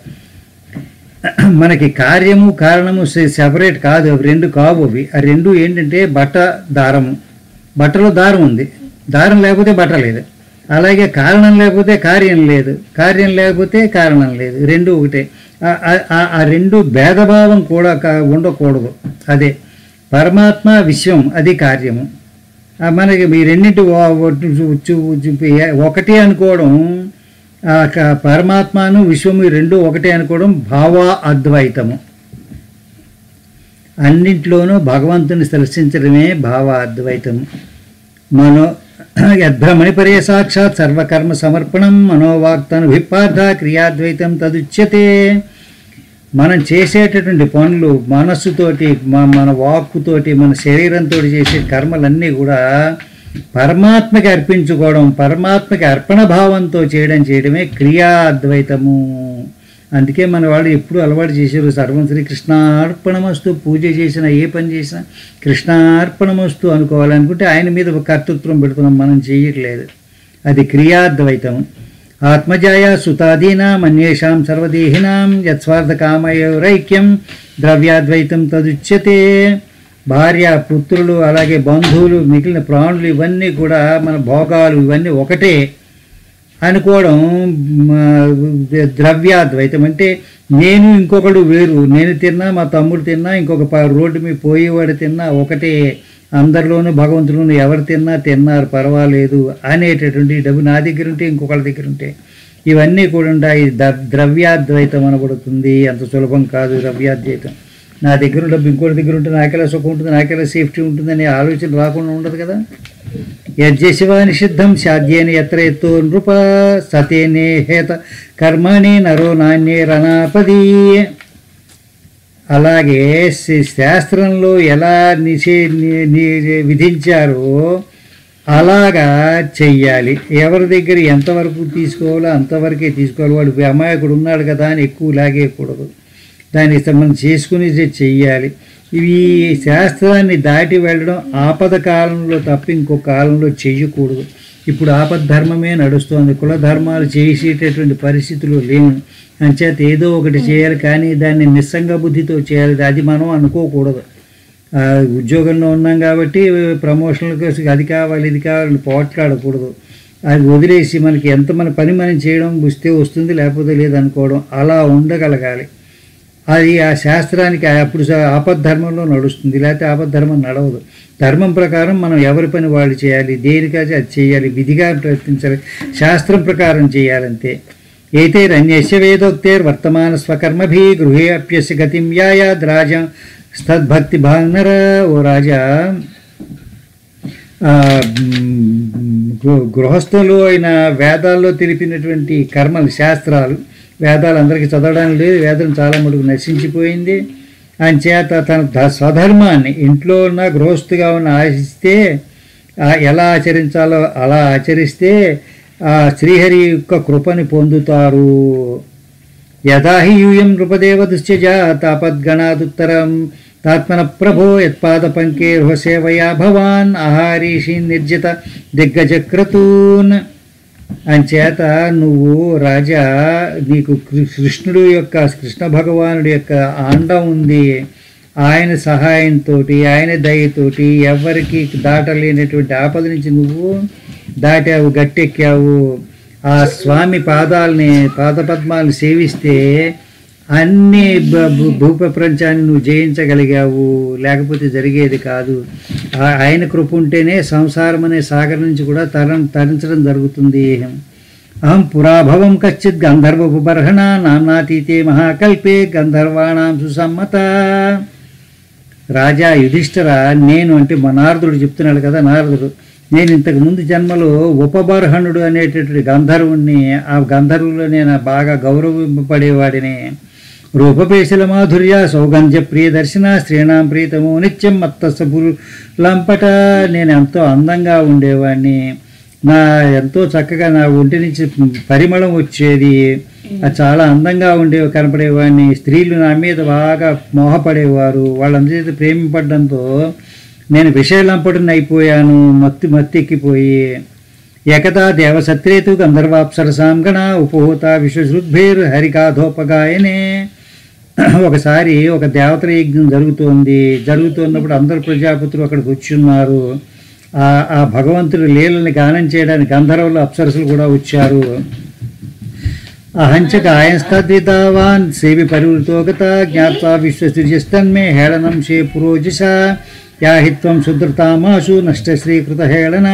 మనకి కార్యము కారణము సెపరేట్ కాదు అవి రెండు కావు అవి ఆ రెండు ఏంటంటే బట్ట దారము బట్టలో దారం ఉంది దారం లేకపోతే బట్ట లేదు అలాగే కారణం లేకపోతే కార్యం లేదు కార్యం లేకపోతే కారణం లేదు రెండు ఒకటే ఆ- ఆ- ఆ- ఆ రెండు భేదభావం కూడా కా- ఉండకూడదు అదే పరమాత్మ విశ్వం అది కార్యము ఆ మనకి ఈ రెండింటి ఓ- ఓ- చు- చు- చు- ఒకటి అనుకోవడం ఆ క- పరమాత్మను విశ్వము ఈ రెండు ఒకటే అనుకోవడం భావ అద్వైతము అన్నింట్లోనూ భగవంతుని దర్శించడమే భావ అద్వైతము మనో యద్భ్రమణి పరే సాక్షాత్ సర్వకర్మ సమర్పణం మనోవాక్తను విపార్థ క్రియాద్వైతం తదుచ్యతే మనం చేసేటటువంటి పనులు మనస్సుతోటి మ- మన వాక్కుతోటి మన శరీరంతో చేసే కర్మలన్నీ కూడా పరమాత్మకి అర్పించుకోవడం పరమాత్మకి అర్పణ భావంతో చేయడం చేయడమే క్రియా అద్వైతము అందుకే మన వాళ్ళు ఎప్పుడు అలవాటు చేశారు సర్వం శ్రీ కృష్ణార్పణమస్తు పూజ చేసినా ఏ పని చేసినా కృష్ణార్పణమస్తు అనుకోవాలనుకుంటే ఆయన మీద ఒక కర్తృత్వం పెడుతున్నాం మనం చేయట్లేదు అది క్రియాద్వైతం ఆత్మజాయ సుతాదీనాం అన్యేషాం సర్వదేహినాం యత్స్వార్థకామయోరైక్యం ద్రవ్యాద్వైతం తదుచ్యతే భార్య పుత్రులు అలాగే బంధువులు మిగిలిన ప్రాణులు ఇవన్నీ కూడా మన భోగాలు ఇవన్నీ ఒకటే అనుకోవడం మ, ద్రవ్యాద్వైతం అంటే నేను ఇంకొకడు వేరు నేను తిన్నా మా తమ్ముడు తిన్నా ఇంకొక ప- రోడ్డు మీద పోయేవాడు తిన్నా ఒకటే అందరిలోనూ భగవంతులోనూ ఎవరు తిన్నా తిన్నారు పర్వాలేదు అనేటటువంటి డబ్బు నా దగ్గర ఉంటే ఇంకొకళ్ళ దగ్గర ఉంటే ఇవన్నీ కూడా ఉంటాయి ద- ద్రవ్యాద్వైతం అనబడుతుంది అంత సులభం కాదు ద్రవ్యాద్వైతం నా దగ్గర డబ్బు ఇంకోటి దగ్గర ఉంటే నాకెలా సుఖం ఉంటుంది నాకెలా సేఫ్టీ ఉంటుందనే ఆలోచన రాకుండా ఉండదు కదా యజ్జశివ నిషిద్ధం సాధ్యేన ఎత్ర ఎత్తో నృప సతేనే హేత కర్మణి నరో నాణ్యే రణాపది అలాగే శ- శాస్త్రంలో ఎలా నిషే ని- ని- విధించారో అలాగా చెయ్యాలి ఎవరి దగ్గర ఎంతవరకు తీసుకోవాలో అంతవరకే తీసుకోవాలి వాడు అమాయకుడు ఉన్నాడు కదా అని ఎక్కువ లాగేయకూడదు దాన్ని మనం చేసుకుని చెయ్యాలి ఇవి శాస్త్రాన్ని దాటి వెళ్ళడం ఆపద కాలంలో తప్ప ఇంకో కాలంలో చెయ్యకూడదు ఇప్పుడు ఆపద ధర్మమే నడుస్తోంది కుల ధర్మాలు చేసేటటువంటి పరిస్థితులు లేవు అంచేత ఏదో ఒకటి చేయాలి కానీ దాన్ని నిస్సంగ బుద్ధితో చేయాలి అది మనం అనుకోకూడదు ఆ, ఉద్యోగంలో ఉన్నాం కాబట్టి ప్రమోషన్ల కోసం అది కావాలి ఇది కావాలని పోట్లాడకూడదు అది వదిలేసి మనకి ఎంత మన పని మనం చేయడం వస్తే వస్తుంది లేకపోతే లేదనుకోవడం అలా ఉండగలగాలి అది ఆ శాస్త్రానికి ఆ- అప్పుడు స- ఆపద్ధర్మంలో నడుస్తుంది లేకపోతే ఆపద్ధర్మం నడవదు ధర్మం ప్రకారం మనం ఎవరి పని వాళ్ళు చేయాలి దేనికాచి అది చేయాలి విధిగా ప్రవర్తించాలి శాస్త్రం ప్రకారం చేయాలంతే ఏతైరన్యస్య వేదోక్తేర్ వర్తమాన స్వకర్మభి గృహే అప్యస్య గతిం యాయాద్ రాజా స్తద్భక్తి భాంగర ఓ రాజా ఆ, మ్, గృ- గృహస్థులు అయిన వేదాల్లో తెలిపినటువంటి కర్మలు శాస్త్రాలు వేదాలు అందరికీ చదవడానికి లేదు వేదం చాలా మటుకు నశించిపోయింది ఆయన చేత తన ధ- స్వధర్మాన్ని ఇంట్లో ఉన్న గృహస్థుగా ఉన్న ఆశిస్తే ఆ ఎలా ఆచరించాలో అలా ఆచరిస్తే ఆ శ్రీహరి యొక్క కృపని పొందుతారు యథాహి యూయం నృపదేవ దుశ్చజ తాపద్గణాదుత్తరం తాత్మన ప్రభో యత్పాద పంకే సేవయా భవాన్ ఆహారీషి నిర్జిత దిగ్గజక్రతూన్ అంచేత నువ్వు రాజా నీకు కృ- కృష్ణుడు యొక్క కృష్ణ భగవానుడి యొక్క ఆండం ఉంది ఆయన సహాయంతో ఆయన దయతోటి ఎవరికి దాటలేనటువంటి ఆపద నుంచి నువ్వు దాటావు గట్టెక్కావు ఆ స్వామి పాదాలని పాదపద్మాలను సేవిస్తే అన్ని బ- భూ- భూప్రపంచాన్ని నువ్వు జయించగలిగావు లేకపోతే జరిగేది కాదు ఆ- ఆయన కృప ఉంటేనే సంసారం అనే సాగర్ నుంచి కూడా తరం తరించడం జరుగుతుంది అహం పురాభవం కచ్చిత్ గంధర్వబర్హణ నామ్నాతీతే మహాకల్పే గంధర్వాణాం సుసమ్మత రాజా యుధిష్ఠర నేను అంటే మా నారదుడు చెప్తున్నాడు కదా నారదుడు నేను ఇంతకు ముందు జన్మలో ఉపబర్హణుడు అనేటటువంటి గంధర్వుణ్ణి ఆ గంధర్వులో నేను బాగా గౌరవింపబడేవాడిని రూపపేశల మాధుర్య సౌగంధ్య ప్రియ దర్శన శ్రీనాం ప్రీతము నిత్యం మత్తసపురు లంపట నేను ఎంతో అందంగా ఉండేవాడిని నా ఎంతో చక్కగా నా ఒంటి నుంచి పరిమళం వచ్చేది అది చాలా అందంగా ఉండే కనపడేవాడిని స్త్రీలు నా మీద బాగా మోహపడేవారు వాళ్ళందరి ప్రేమింపడంతో నేను విషయలంపటిని అయిపోయాను మత్తి మత్తెక్కిపోయి ఏకదా దేవసత్రేతు గంధర్వాప్సరసాం గణ ఉపహూత విశ్వశృద్భేర్ హరికాధోపగాయనే ఒకసారి ఒక దేవతల యజ్ఞం జరుగుతోంది జరుగుతున్నప్పుడు అందరు ప్రజాపతులు అక్కడికి వచ్చి ఉన్నారు ఆ ఆ భగవంతుడి లీలని గానం చేయడానికి గంధర్వులు అప్సరసులు కూడా వచ్చారు అహంచక ఆయస్తద్వితావాన్ సేవి పరివృతోగత జ్ఞాత్వా విశ్వసృజస్తన్మే హేళనం షే పురోజస యాహిత్వం శుద్రతామాసు నష్టశ్రీకృత హేళన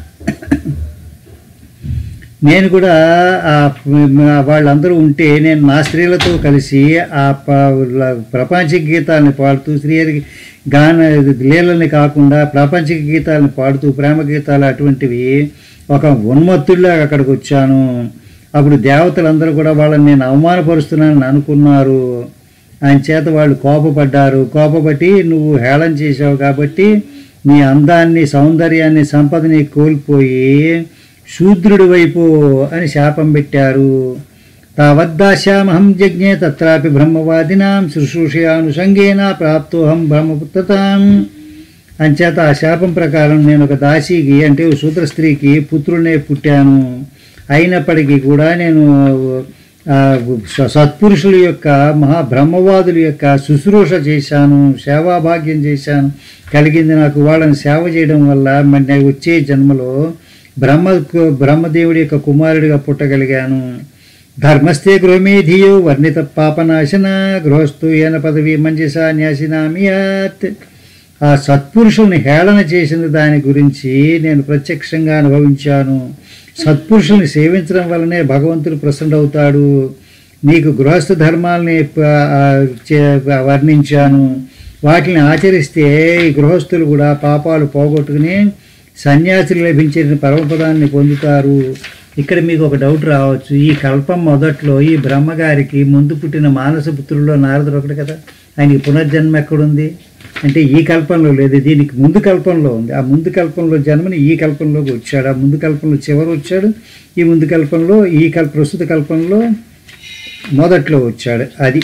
నేను కూడా ఆ ప- వాళ్ళందరూ ఉంటే నేను నా స్త్రీలతో కలిసి ఆ ప- ల- ప్రపంచిక గీతాలను పాడుతూ శ్రీహరి గాన లీలని కాకుండా ప్రాపంచిక గీతాలను పాడుతూ ప్రేమ గీతాలు అటువంటివి ఒక ఉన్మత్తుడిలాగా అక్కడికి వచ్చాను అప్పుడు దేవతలందరూ కూడా వాళ్ళని నేను అవమానపరుస్తున్నానని అనుకున్నారు ఆయన చేత వాళ్ళు కోపపడ్డారు కోపపట్టి నువ్వు హేళన చేశావు కాబట్టి నీ అందాన్ని సౌందర్యాన్ని సంపదని కోల్పోయి శూద్రుడి వైపు అని శాపం పెట్టారు తావద్దాస్యామహం యజ్ఞే తత్రాపి బ్రహ్మవాదినాం శుశ్రూషయానుషంగేన ప్రాప్తోహం బ్రహ్మపుత్రతాం అంచేత ఆ శాపం ప్రకారం నేను ఒక దాసికి అంటే ఓ శూద్ర స్త్రీకి పుత్రునే పుట్టాను అయినప్పటికీ కూడా నేను ఆ, స- సత్పురుషుల యొక్క మహాబ్రహ్మవాదుల యొక్క శుశ్రూష చేశాను సేవాభాగ్యం చేశాను కలిగింది నాకు వాళ్ళని సేవ చేయడం వల్ల మరి నేను వచ్చే జన్మలో బ్రహ్మ బ్రహ్మదేవుడి యొక్క కుమారుడిగా పుట్టగలిగాను ధర్మస్థే గృహమే ధియో వర్ణిత పాపనాశన గృహస్థు ఏన పదవి మంజస న్యాసినామియాత్ ఆ సత్పురుషుల్ని హేళన చేసిన దాని గురించి నేను ప్రత్యక్షంగా అనుభవించాను సత్పురుషుల్ని సేవించడం వల్లనే భగవంతుడు ప్రసన్న అవుతాడు నీకు గృహస్థ ధర్మాల్ని ప- ఆ, చే- వర్ణించాను వాటిని ఆచరిస్తే ఈ గృహస్థులు కూడా పాపాలు పోగొట్టుకుని సన్యాసులు లభించిన పరమపదాన్ని పొందుతారు ఇక్కడ మీకు ఒక డౌట్ రావచ్చు ఈ కల్పం మొదట్లో ఈ బ్రహ్మగారికి ముందు పుట్టిన మానసపుత్రుల్లో నారదుడు ఒకటి కదా ఆయనకి పునర్జన్మ ఎక్కడుంది అంటే ఈ కల్పంలో లేదు దీనికి ముందు కల్పంలో ఉంది ఆ ముందు కల్పంలో జన్మని ఈ కల్పంలోకి వచ్చాడు ఆ ముందు కల్పంలో చివరి వచ్చాడు ఈ ముందు కల్పంలో ఈ కల్ ప్రస్తుత కల్పంలో మొదట్లో వచ్చాడు అది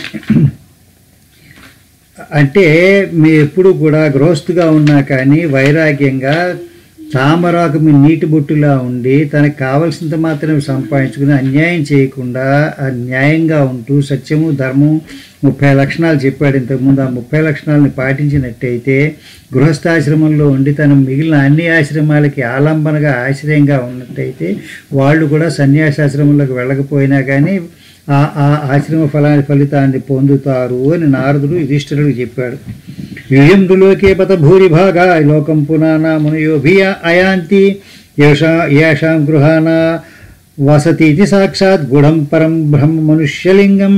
అంటే మీ ఎప్పుడు కూడా గృహస్థుగా ఉన్నా కానీ వైరాగ్యంగా తామరాకు మీ నీటి బొట్టులా ఉండి తనకు కావలసినంత మాత్రమే సంపాదించుకుని అన్యాయం చేయకుండా ఆ న్యాయంగా ఉంటూ సత్యము ధర్మం ముప్పై లక్షణాలు చెప్పాడు ఇంతకుముందు ఆ ముప్పై లక్షణాలను పాటించినట్టయితే గృహస్థాశ్రమంలో ఉండి తన మిగిలిన అన్ని ఆశ్రమాలకి ఆలంబనగా ఆశ్రయంగా ఉన్నట్టయితే వాళ్ళు కూడా సన్యాసాశ్రమంలోకి వెళ్ళకపోయినా కానీ ఆ ఆ ఆశ్రమ ఫలాన్ని ఫలితాన్ని పొందుతారు అని నారదుడు యుధిష్ఠిరుడికి చెప్పాడు యుయందులోకే పత భూరిభాగా లోకం పునానా మునయోభియ అయాంతి యేషా ఏషాం గృహాన వసతి సాక్షాత్ గుఢం పరం బ్రహ్మ మనుష్యలింగం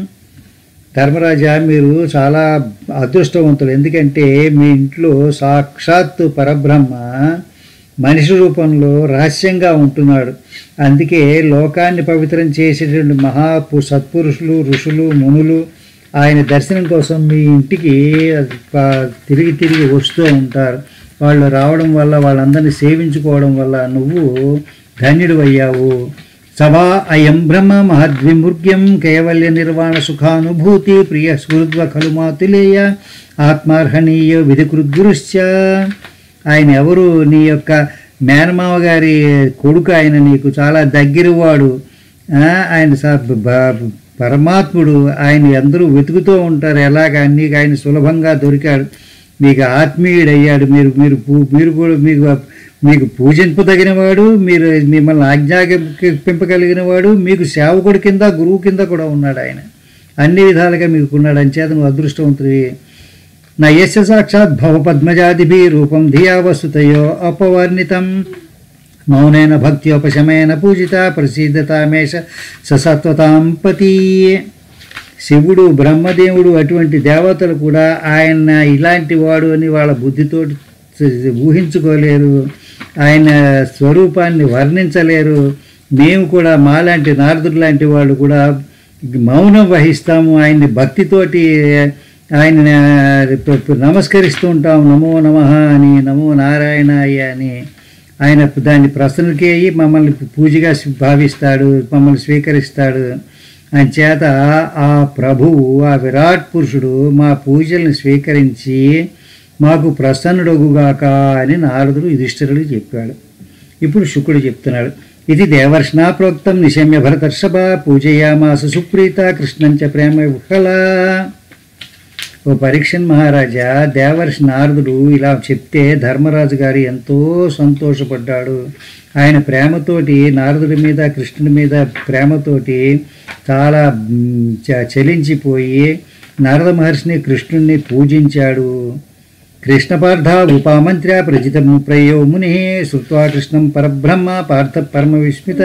ధర్మరాజా మీరు చాలా అదృష్టవంతులు ఎందుకంటే మీ ఇంట్లో సాక్షాత్తు పరబ్రహ్మ మనిషి రూపంలో రహస్యంగా ఉంటున్నాడు అందుకే లోకాన్ని పవిత్రం చేసేటువంటి మహా పు- సత్పురుషులు ఋషులు మునులు ఆయన దర్శనం కోసం మీ ఇంటికి ప- తిరిగి తిరిగి వస్తూ ఉంటారు వాళ్ళు రావడం వల్ల వాళ్ళందరినీ సేవించుకోవడం వల్ల నువ్వు ధన్యుడు అయ్యావు సభా అయం బ్రహ్మ మహద్విమృగ్యం కైవల్య నిర్వాణ సుఖానుభూతి ప్రియ స్మృద్వ ఖలు మాతులేయ ఆత్మార్హణీయ విధికృద్గురుశ్చ ఆయన ఎవరు నీ యొక్క మేనమామ గారి కొడుకు ఆయన నీకు చాలా దగ్గరవాడు ఆ, ఆయన స- బ- పరమాత్ముడు ఆయన అందరూ వెతుకుతూ ఉంటారు ఎలాగ నీకు ఆయన సులభంగా దొరికాడు మీకు ఆత్మీయుడయ్యాడు మీరు మీరు పూ- మీరు కూడా మీకు మీకు పూజింపదగిన వాడు మీరు మిమ్మల్ని ఆజ్ఞాపింపగలిగిన వాడు మీకు సేవకుడి కింద గురువు కింద కూడా ఉన్నాడు ఆయన అన్ని విధాలుగా మీకు ఉన్నాడు అంచేత నువ్వు అదృష్టవంతుడి నా యస్య సాక్షాత్ భవ పద్మజాదిభి రూపం ధియా వస్తుతయో అపవర్ణితం మౌనేన భక్త్యోపశమేన పూజిత ప్రసిద్ధతామేష ససత్వతాం పతి శివుడు బ్రహ్మదేవుడు అటువంటి దేవతలు కూడా ఆయన ఇలాంటి వాడు అని వాళ్ళ బుద్ధితో ఊహించుకోలేరు ఆయన స్వరూపాన్ని వర్ణించలేరు మేము కూడా మాలాంటి నారదుడు లాంటి వాళ్ళు కూడా మౌనం వహిస్తాము ఆయన్ని భక్తితోటి ఆయన నమస్కరిస్తూ ఉంటాం నమో నమ అని నమో నారాయణాయ అని ఆయన దాన్ని ప్రసన్నకి అయ్యి మమ్మల్ని పూజగా భావిస్తాడు మమ్మల్ని స్వీకరిస్తాడు ఆయన చేత ఆ ప్రభువు ఆ విరాట్ పురుషుడు మా పూజల్ని స్వీకరించి మాకు ప్రసన్నుడగుగాక అని నారదుడు యుధిష్ఠిరుడు చెప్పాడు ఇప్పుడు శుకుడు చెప్తున్నాడు ఇది దేవర్షణ ప్రోక్తం నిశమ్య భరతర్షభ పూజయామాస సుప్రీత కృష్ణంచ ప్రేమ విఫల ఓ పరీక్షన్ మహారాజా దేవర్షి నారదుడు ఇలా చెప్తే ధర్మరాజు గారు ఎంతో సంతోషపడ్డాడు ఆయన ప్రేమతోటి నారదుడి మీద కృష్ణుడి మీద ప్రేమతోటి చాలా మ్, చ- చలించిపోయి నారద మహర్షిని కృష్ణుణ్ణి పూజించాడు కృష్ణపార్థ ఉపామంత్ర్య ప్రజితం ప్రయో ముని శృత్వా కృష్ణం పరబ్రహ్మ పార్థ పరమ విస్మిత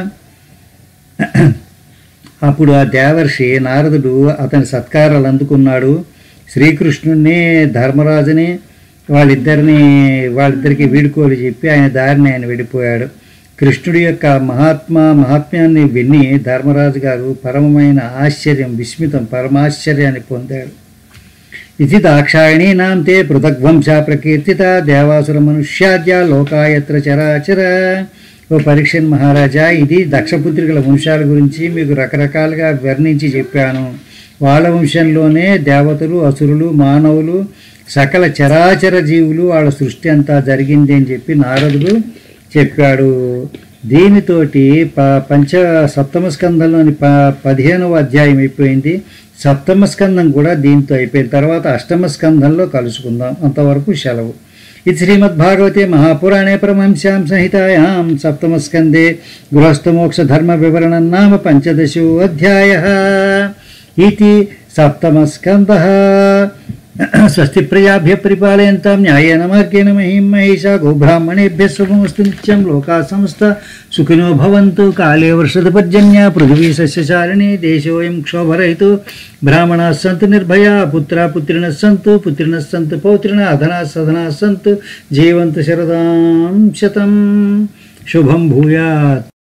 అప్పుడు ఆ దేవర్షి నారదుడు అతని సత్కారాలు అందుకున్నాడు శ్రీకృష్ణుణ్ణి ధర్మరాజుని వాళ్ళిద్దరిని వాళ్ళిద్దరికి వీడుకోలు చెప్పి ఆయన దారిని ఆయన వెళ్ళిపోయాడు కృష్ణుడి యొక్క మహాత్మా మహాత్మ్యాన్ని విని ధర్మరాజు గారు పరమమైన ఆశ్చర్యం విస్మితం పరమాశ్చర్యాన్ని పొందాడు ఇది దాక్షాయణీనాం తే పృథగ్వంశ ప్రకీర్తిత దేవాసుర మనుష్యాద్య లోకాయత్ర చరాచర ఓ పరీక్షన్ మహారాజా ఇది దక్షపుత్రికల వంశాల గురించి మీకు రకరకాలుగా వర్ణించి చెప్పాను వాళ్ళ వంశంలోనే దేవతలు అసురులు మానవులు సకల చరాచర జీవులు వాళ్ళ సృష్టి అంతా జరిగింది అని చెప్పి నారదుడు చెప్పాడు దీనితోటి ప పంచ సప్తమ స్కందంలోని ప పదిహేనవ అధ్యాయం అయిపోయింది సప్తమ స్కందం కూడా దీంతో అయిపోయిన తర్వాత అష్టమ స్కందంలో కలుసుకుందాం అంతవరకు సెలవు ఇది శ్రీమద్భాగవతే మహాపురాణే పరమహంస్యాం సంహితాయాం సప్తమస్కందే గృహస్థమోక్షధర్మ వివరణం నామ పంచదశో అధ్యాయ ఇది సప్తమస్కందः స్వస్తి ప్రజాభ్య పరిపాలయంతాం న్యాయేన మార్గేణ మహిం మహిషా గోబ్రాహ్మణేభ్య శుభమస్తు నిత్యం లోకా సమస్త సుఖినో భవంతు కాళే వర్షద పర్జన్య పృథివీ సస్యశాలిని దేశోయం క్షోభరహితో బ్రాహ్మణా సంతు నిర్భయా పుత్రా పుత్రిణ సంతు పుత్రిణ సంతు పౌత్రిణ అధనా సధనా సంతు జీవంతు శరదాం శతం శుభం భూయాత్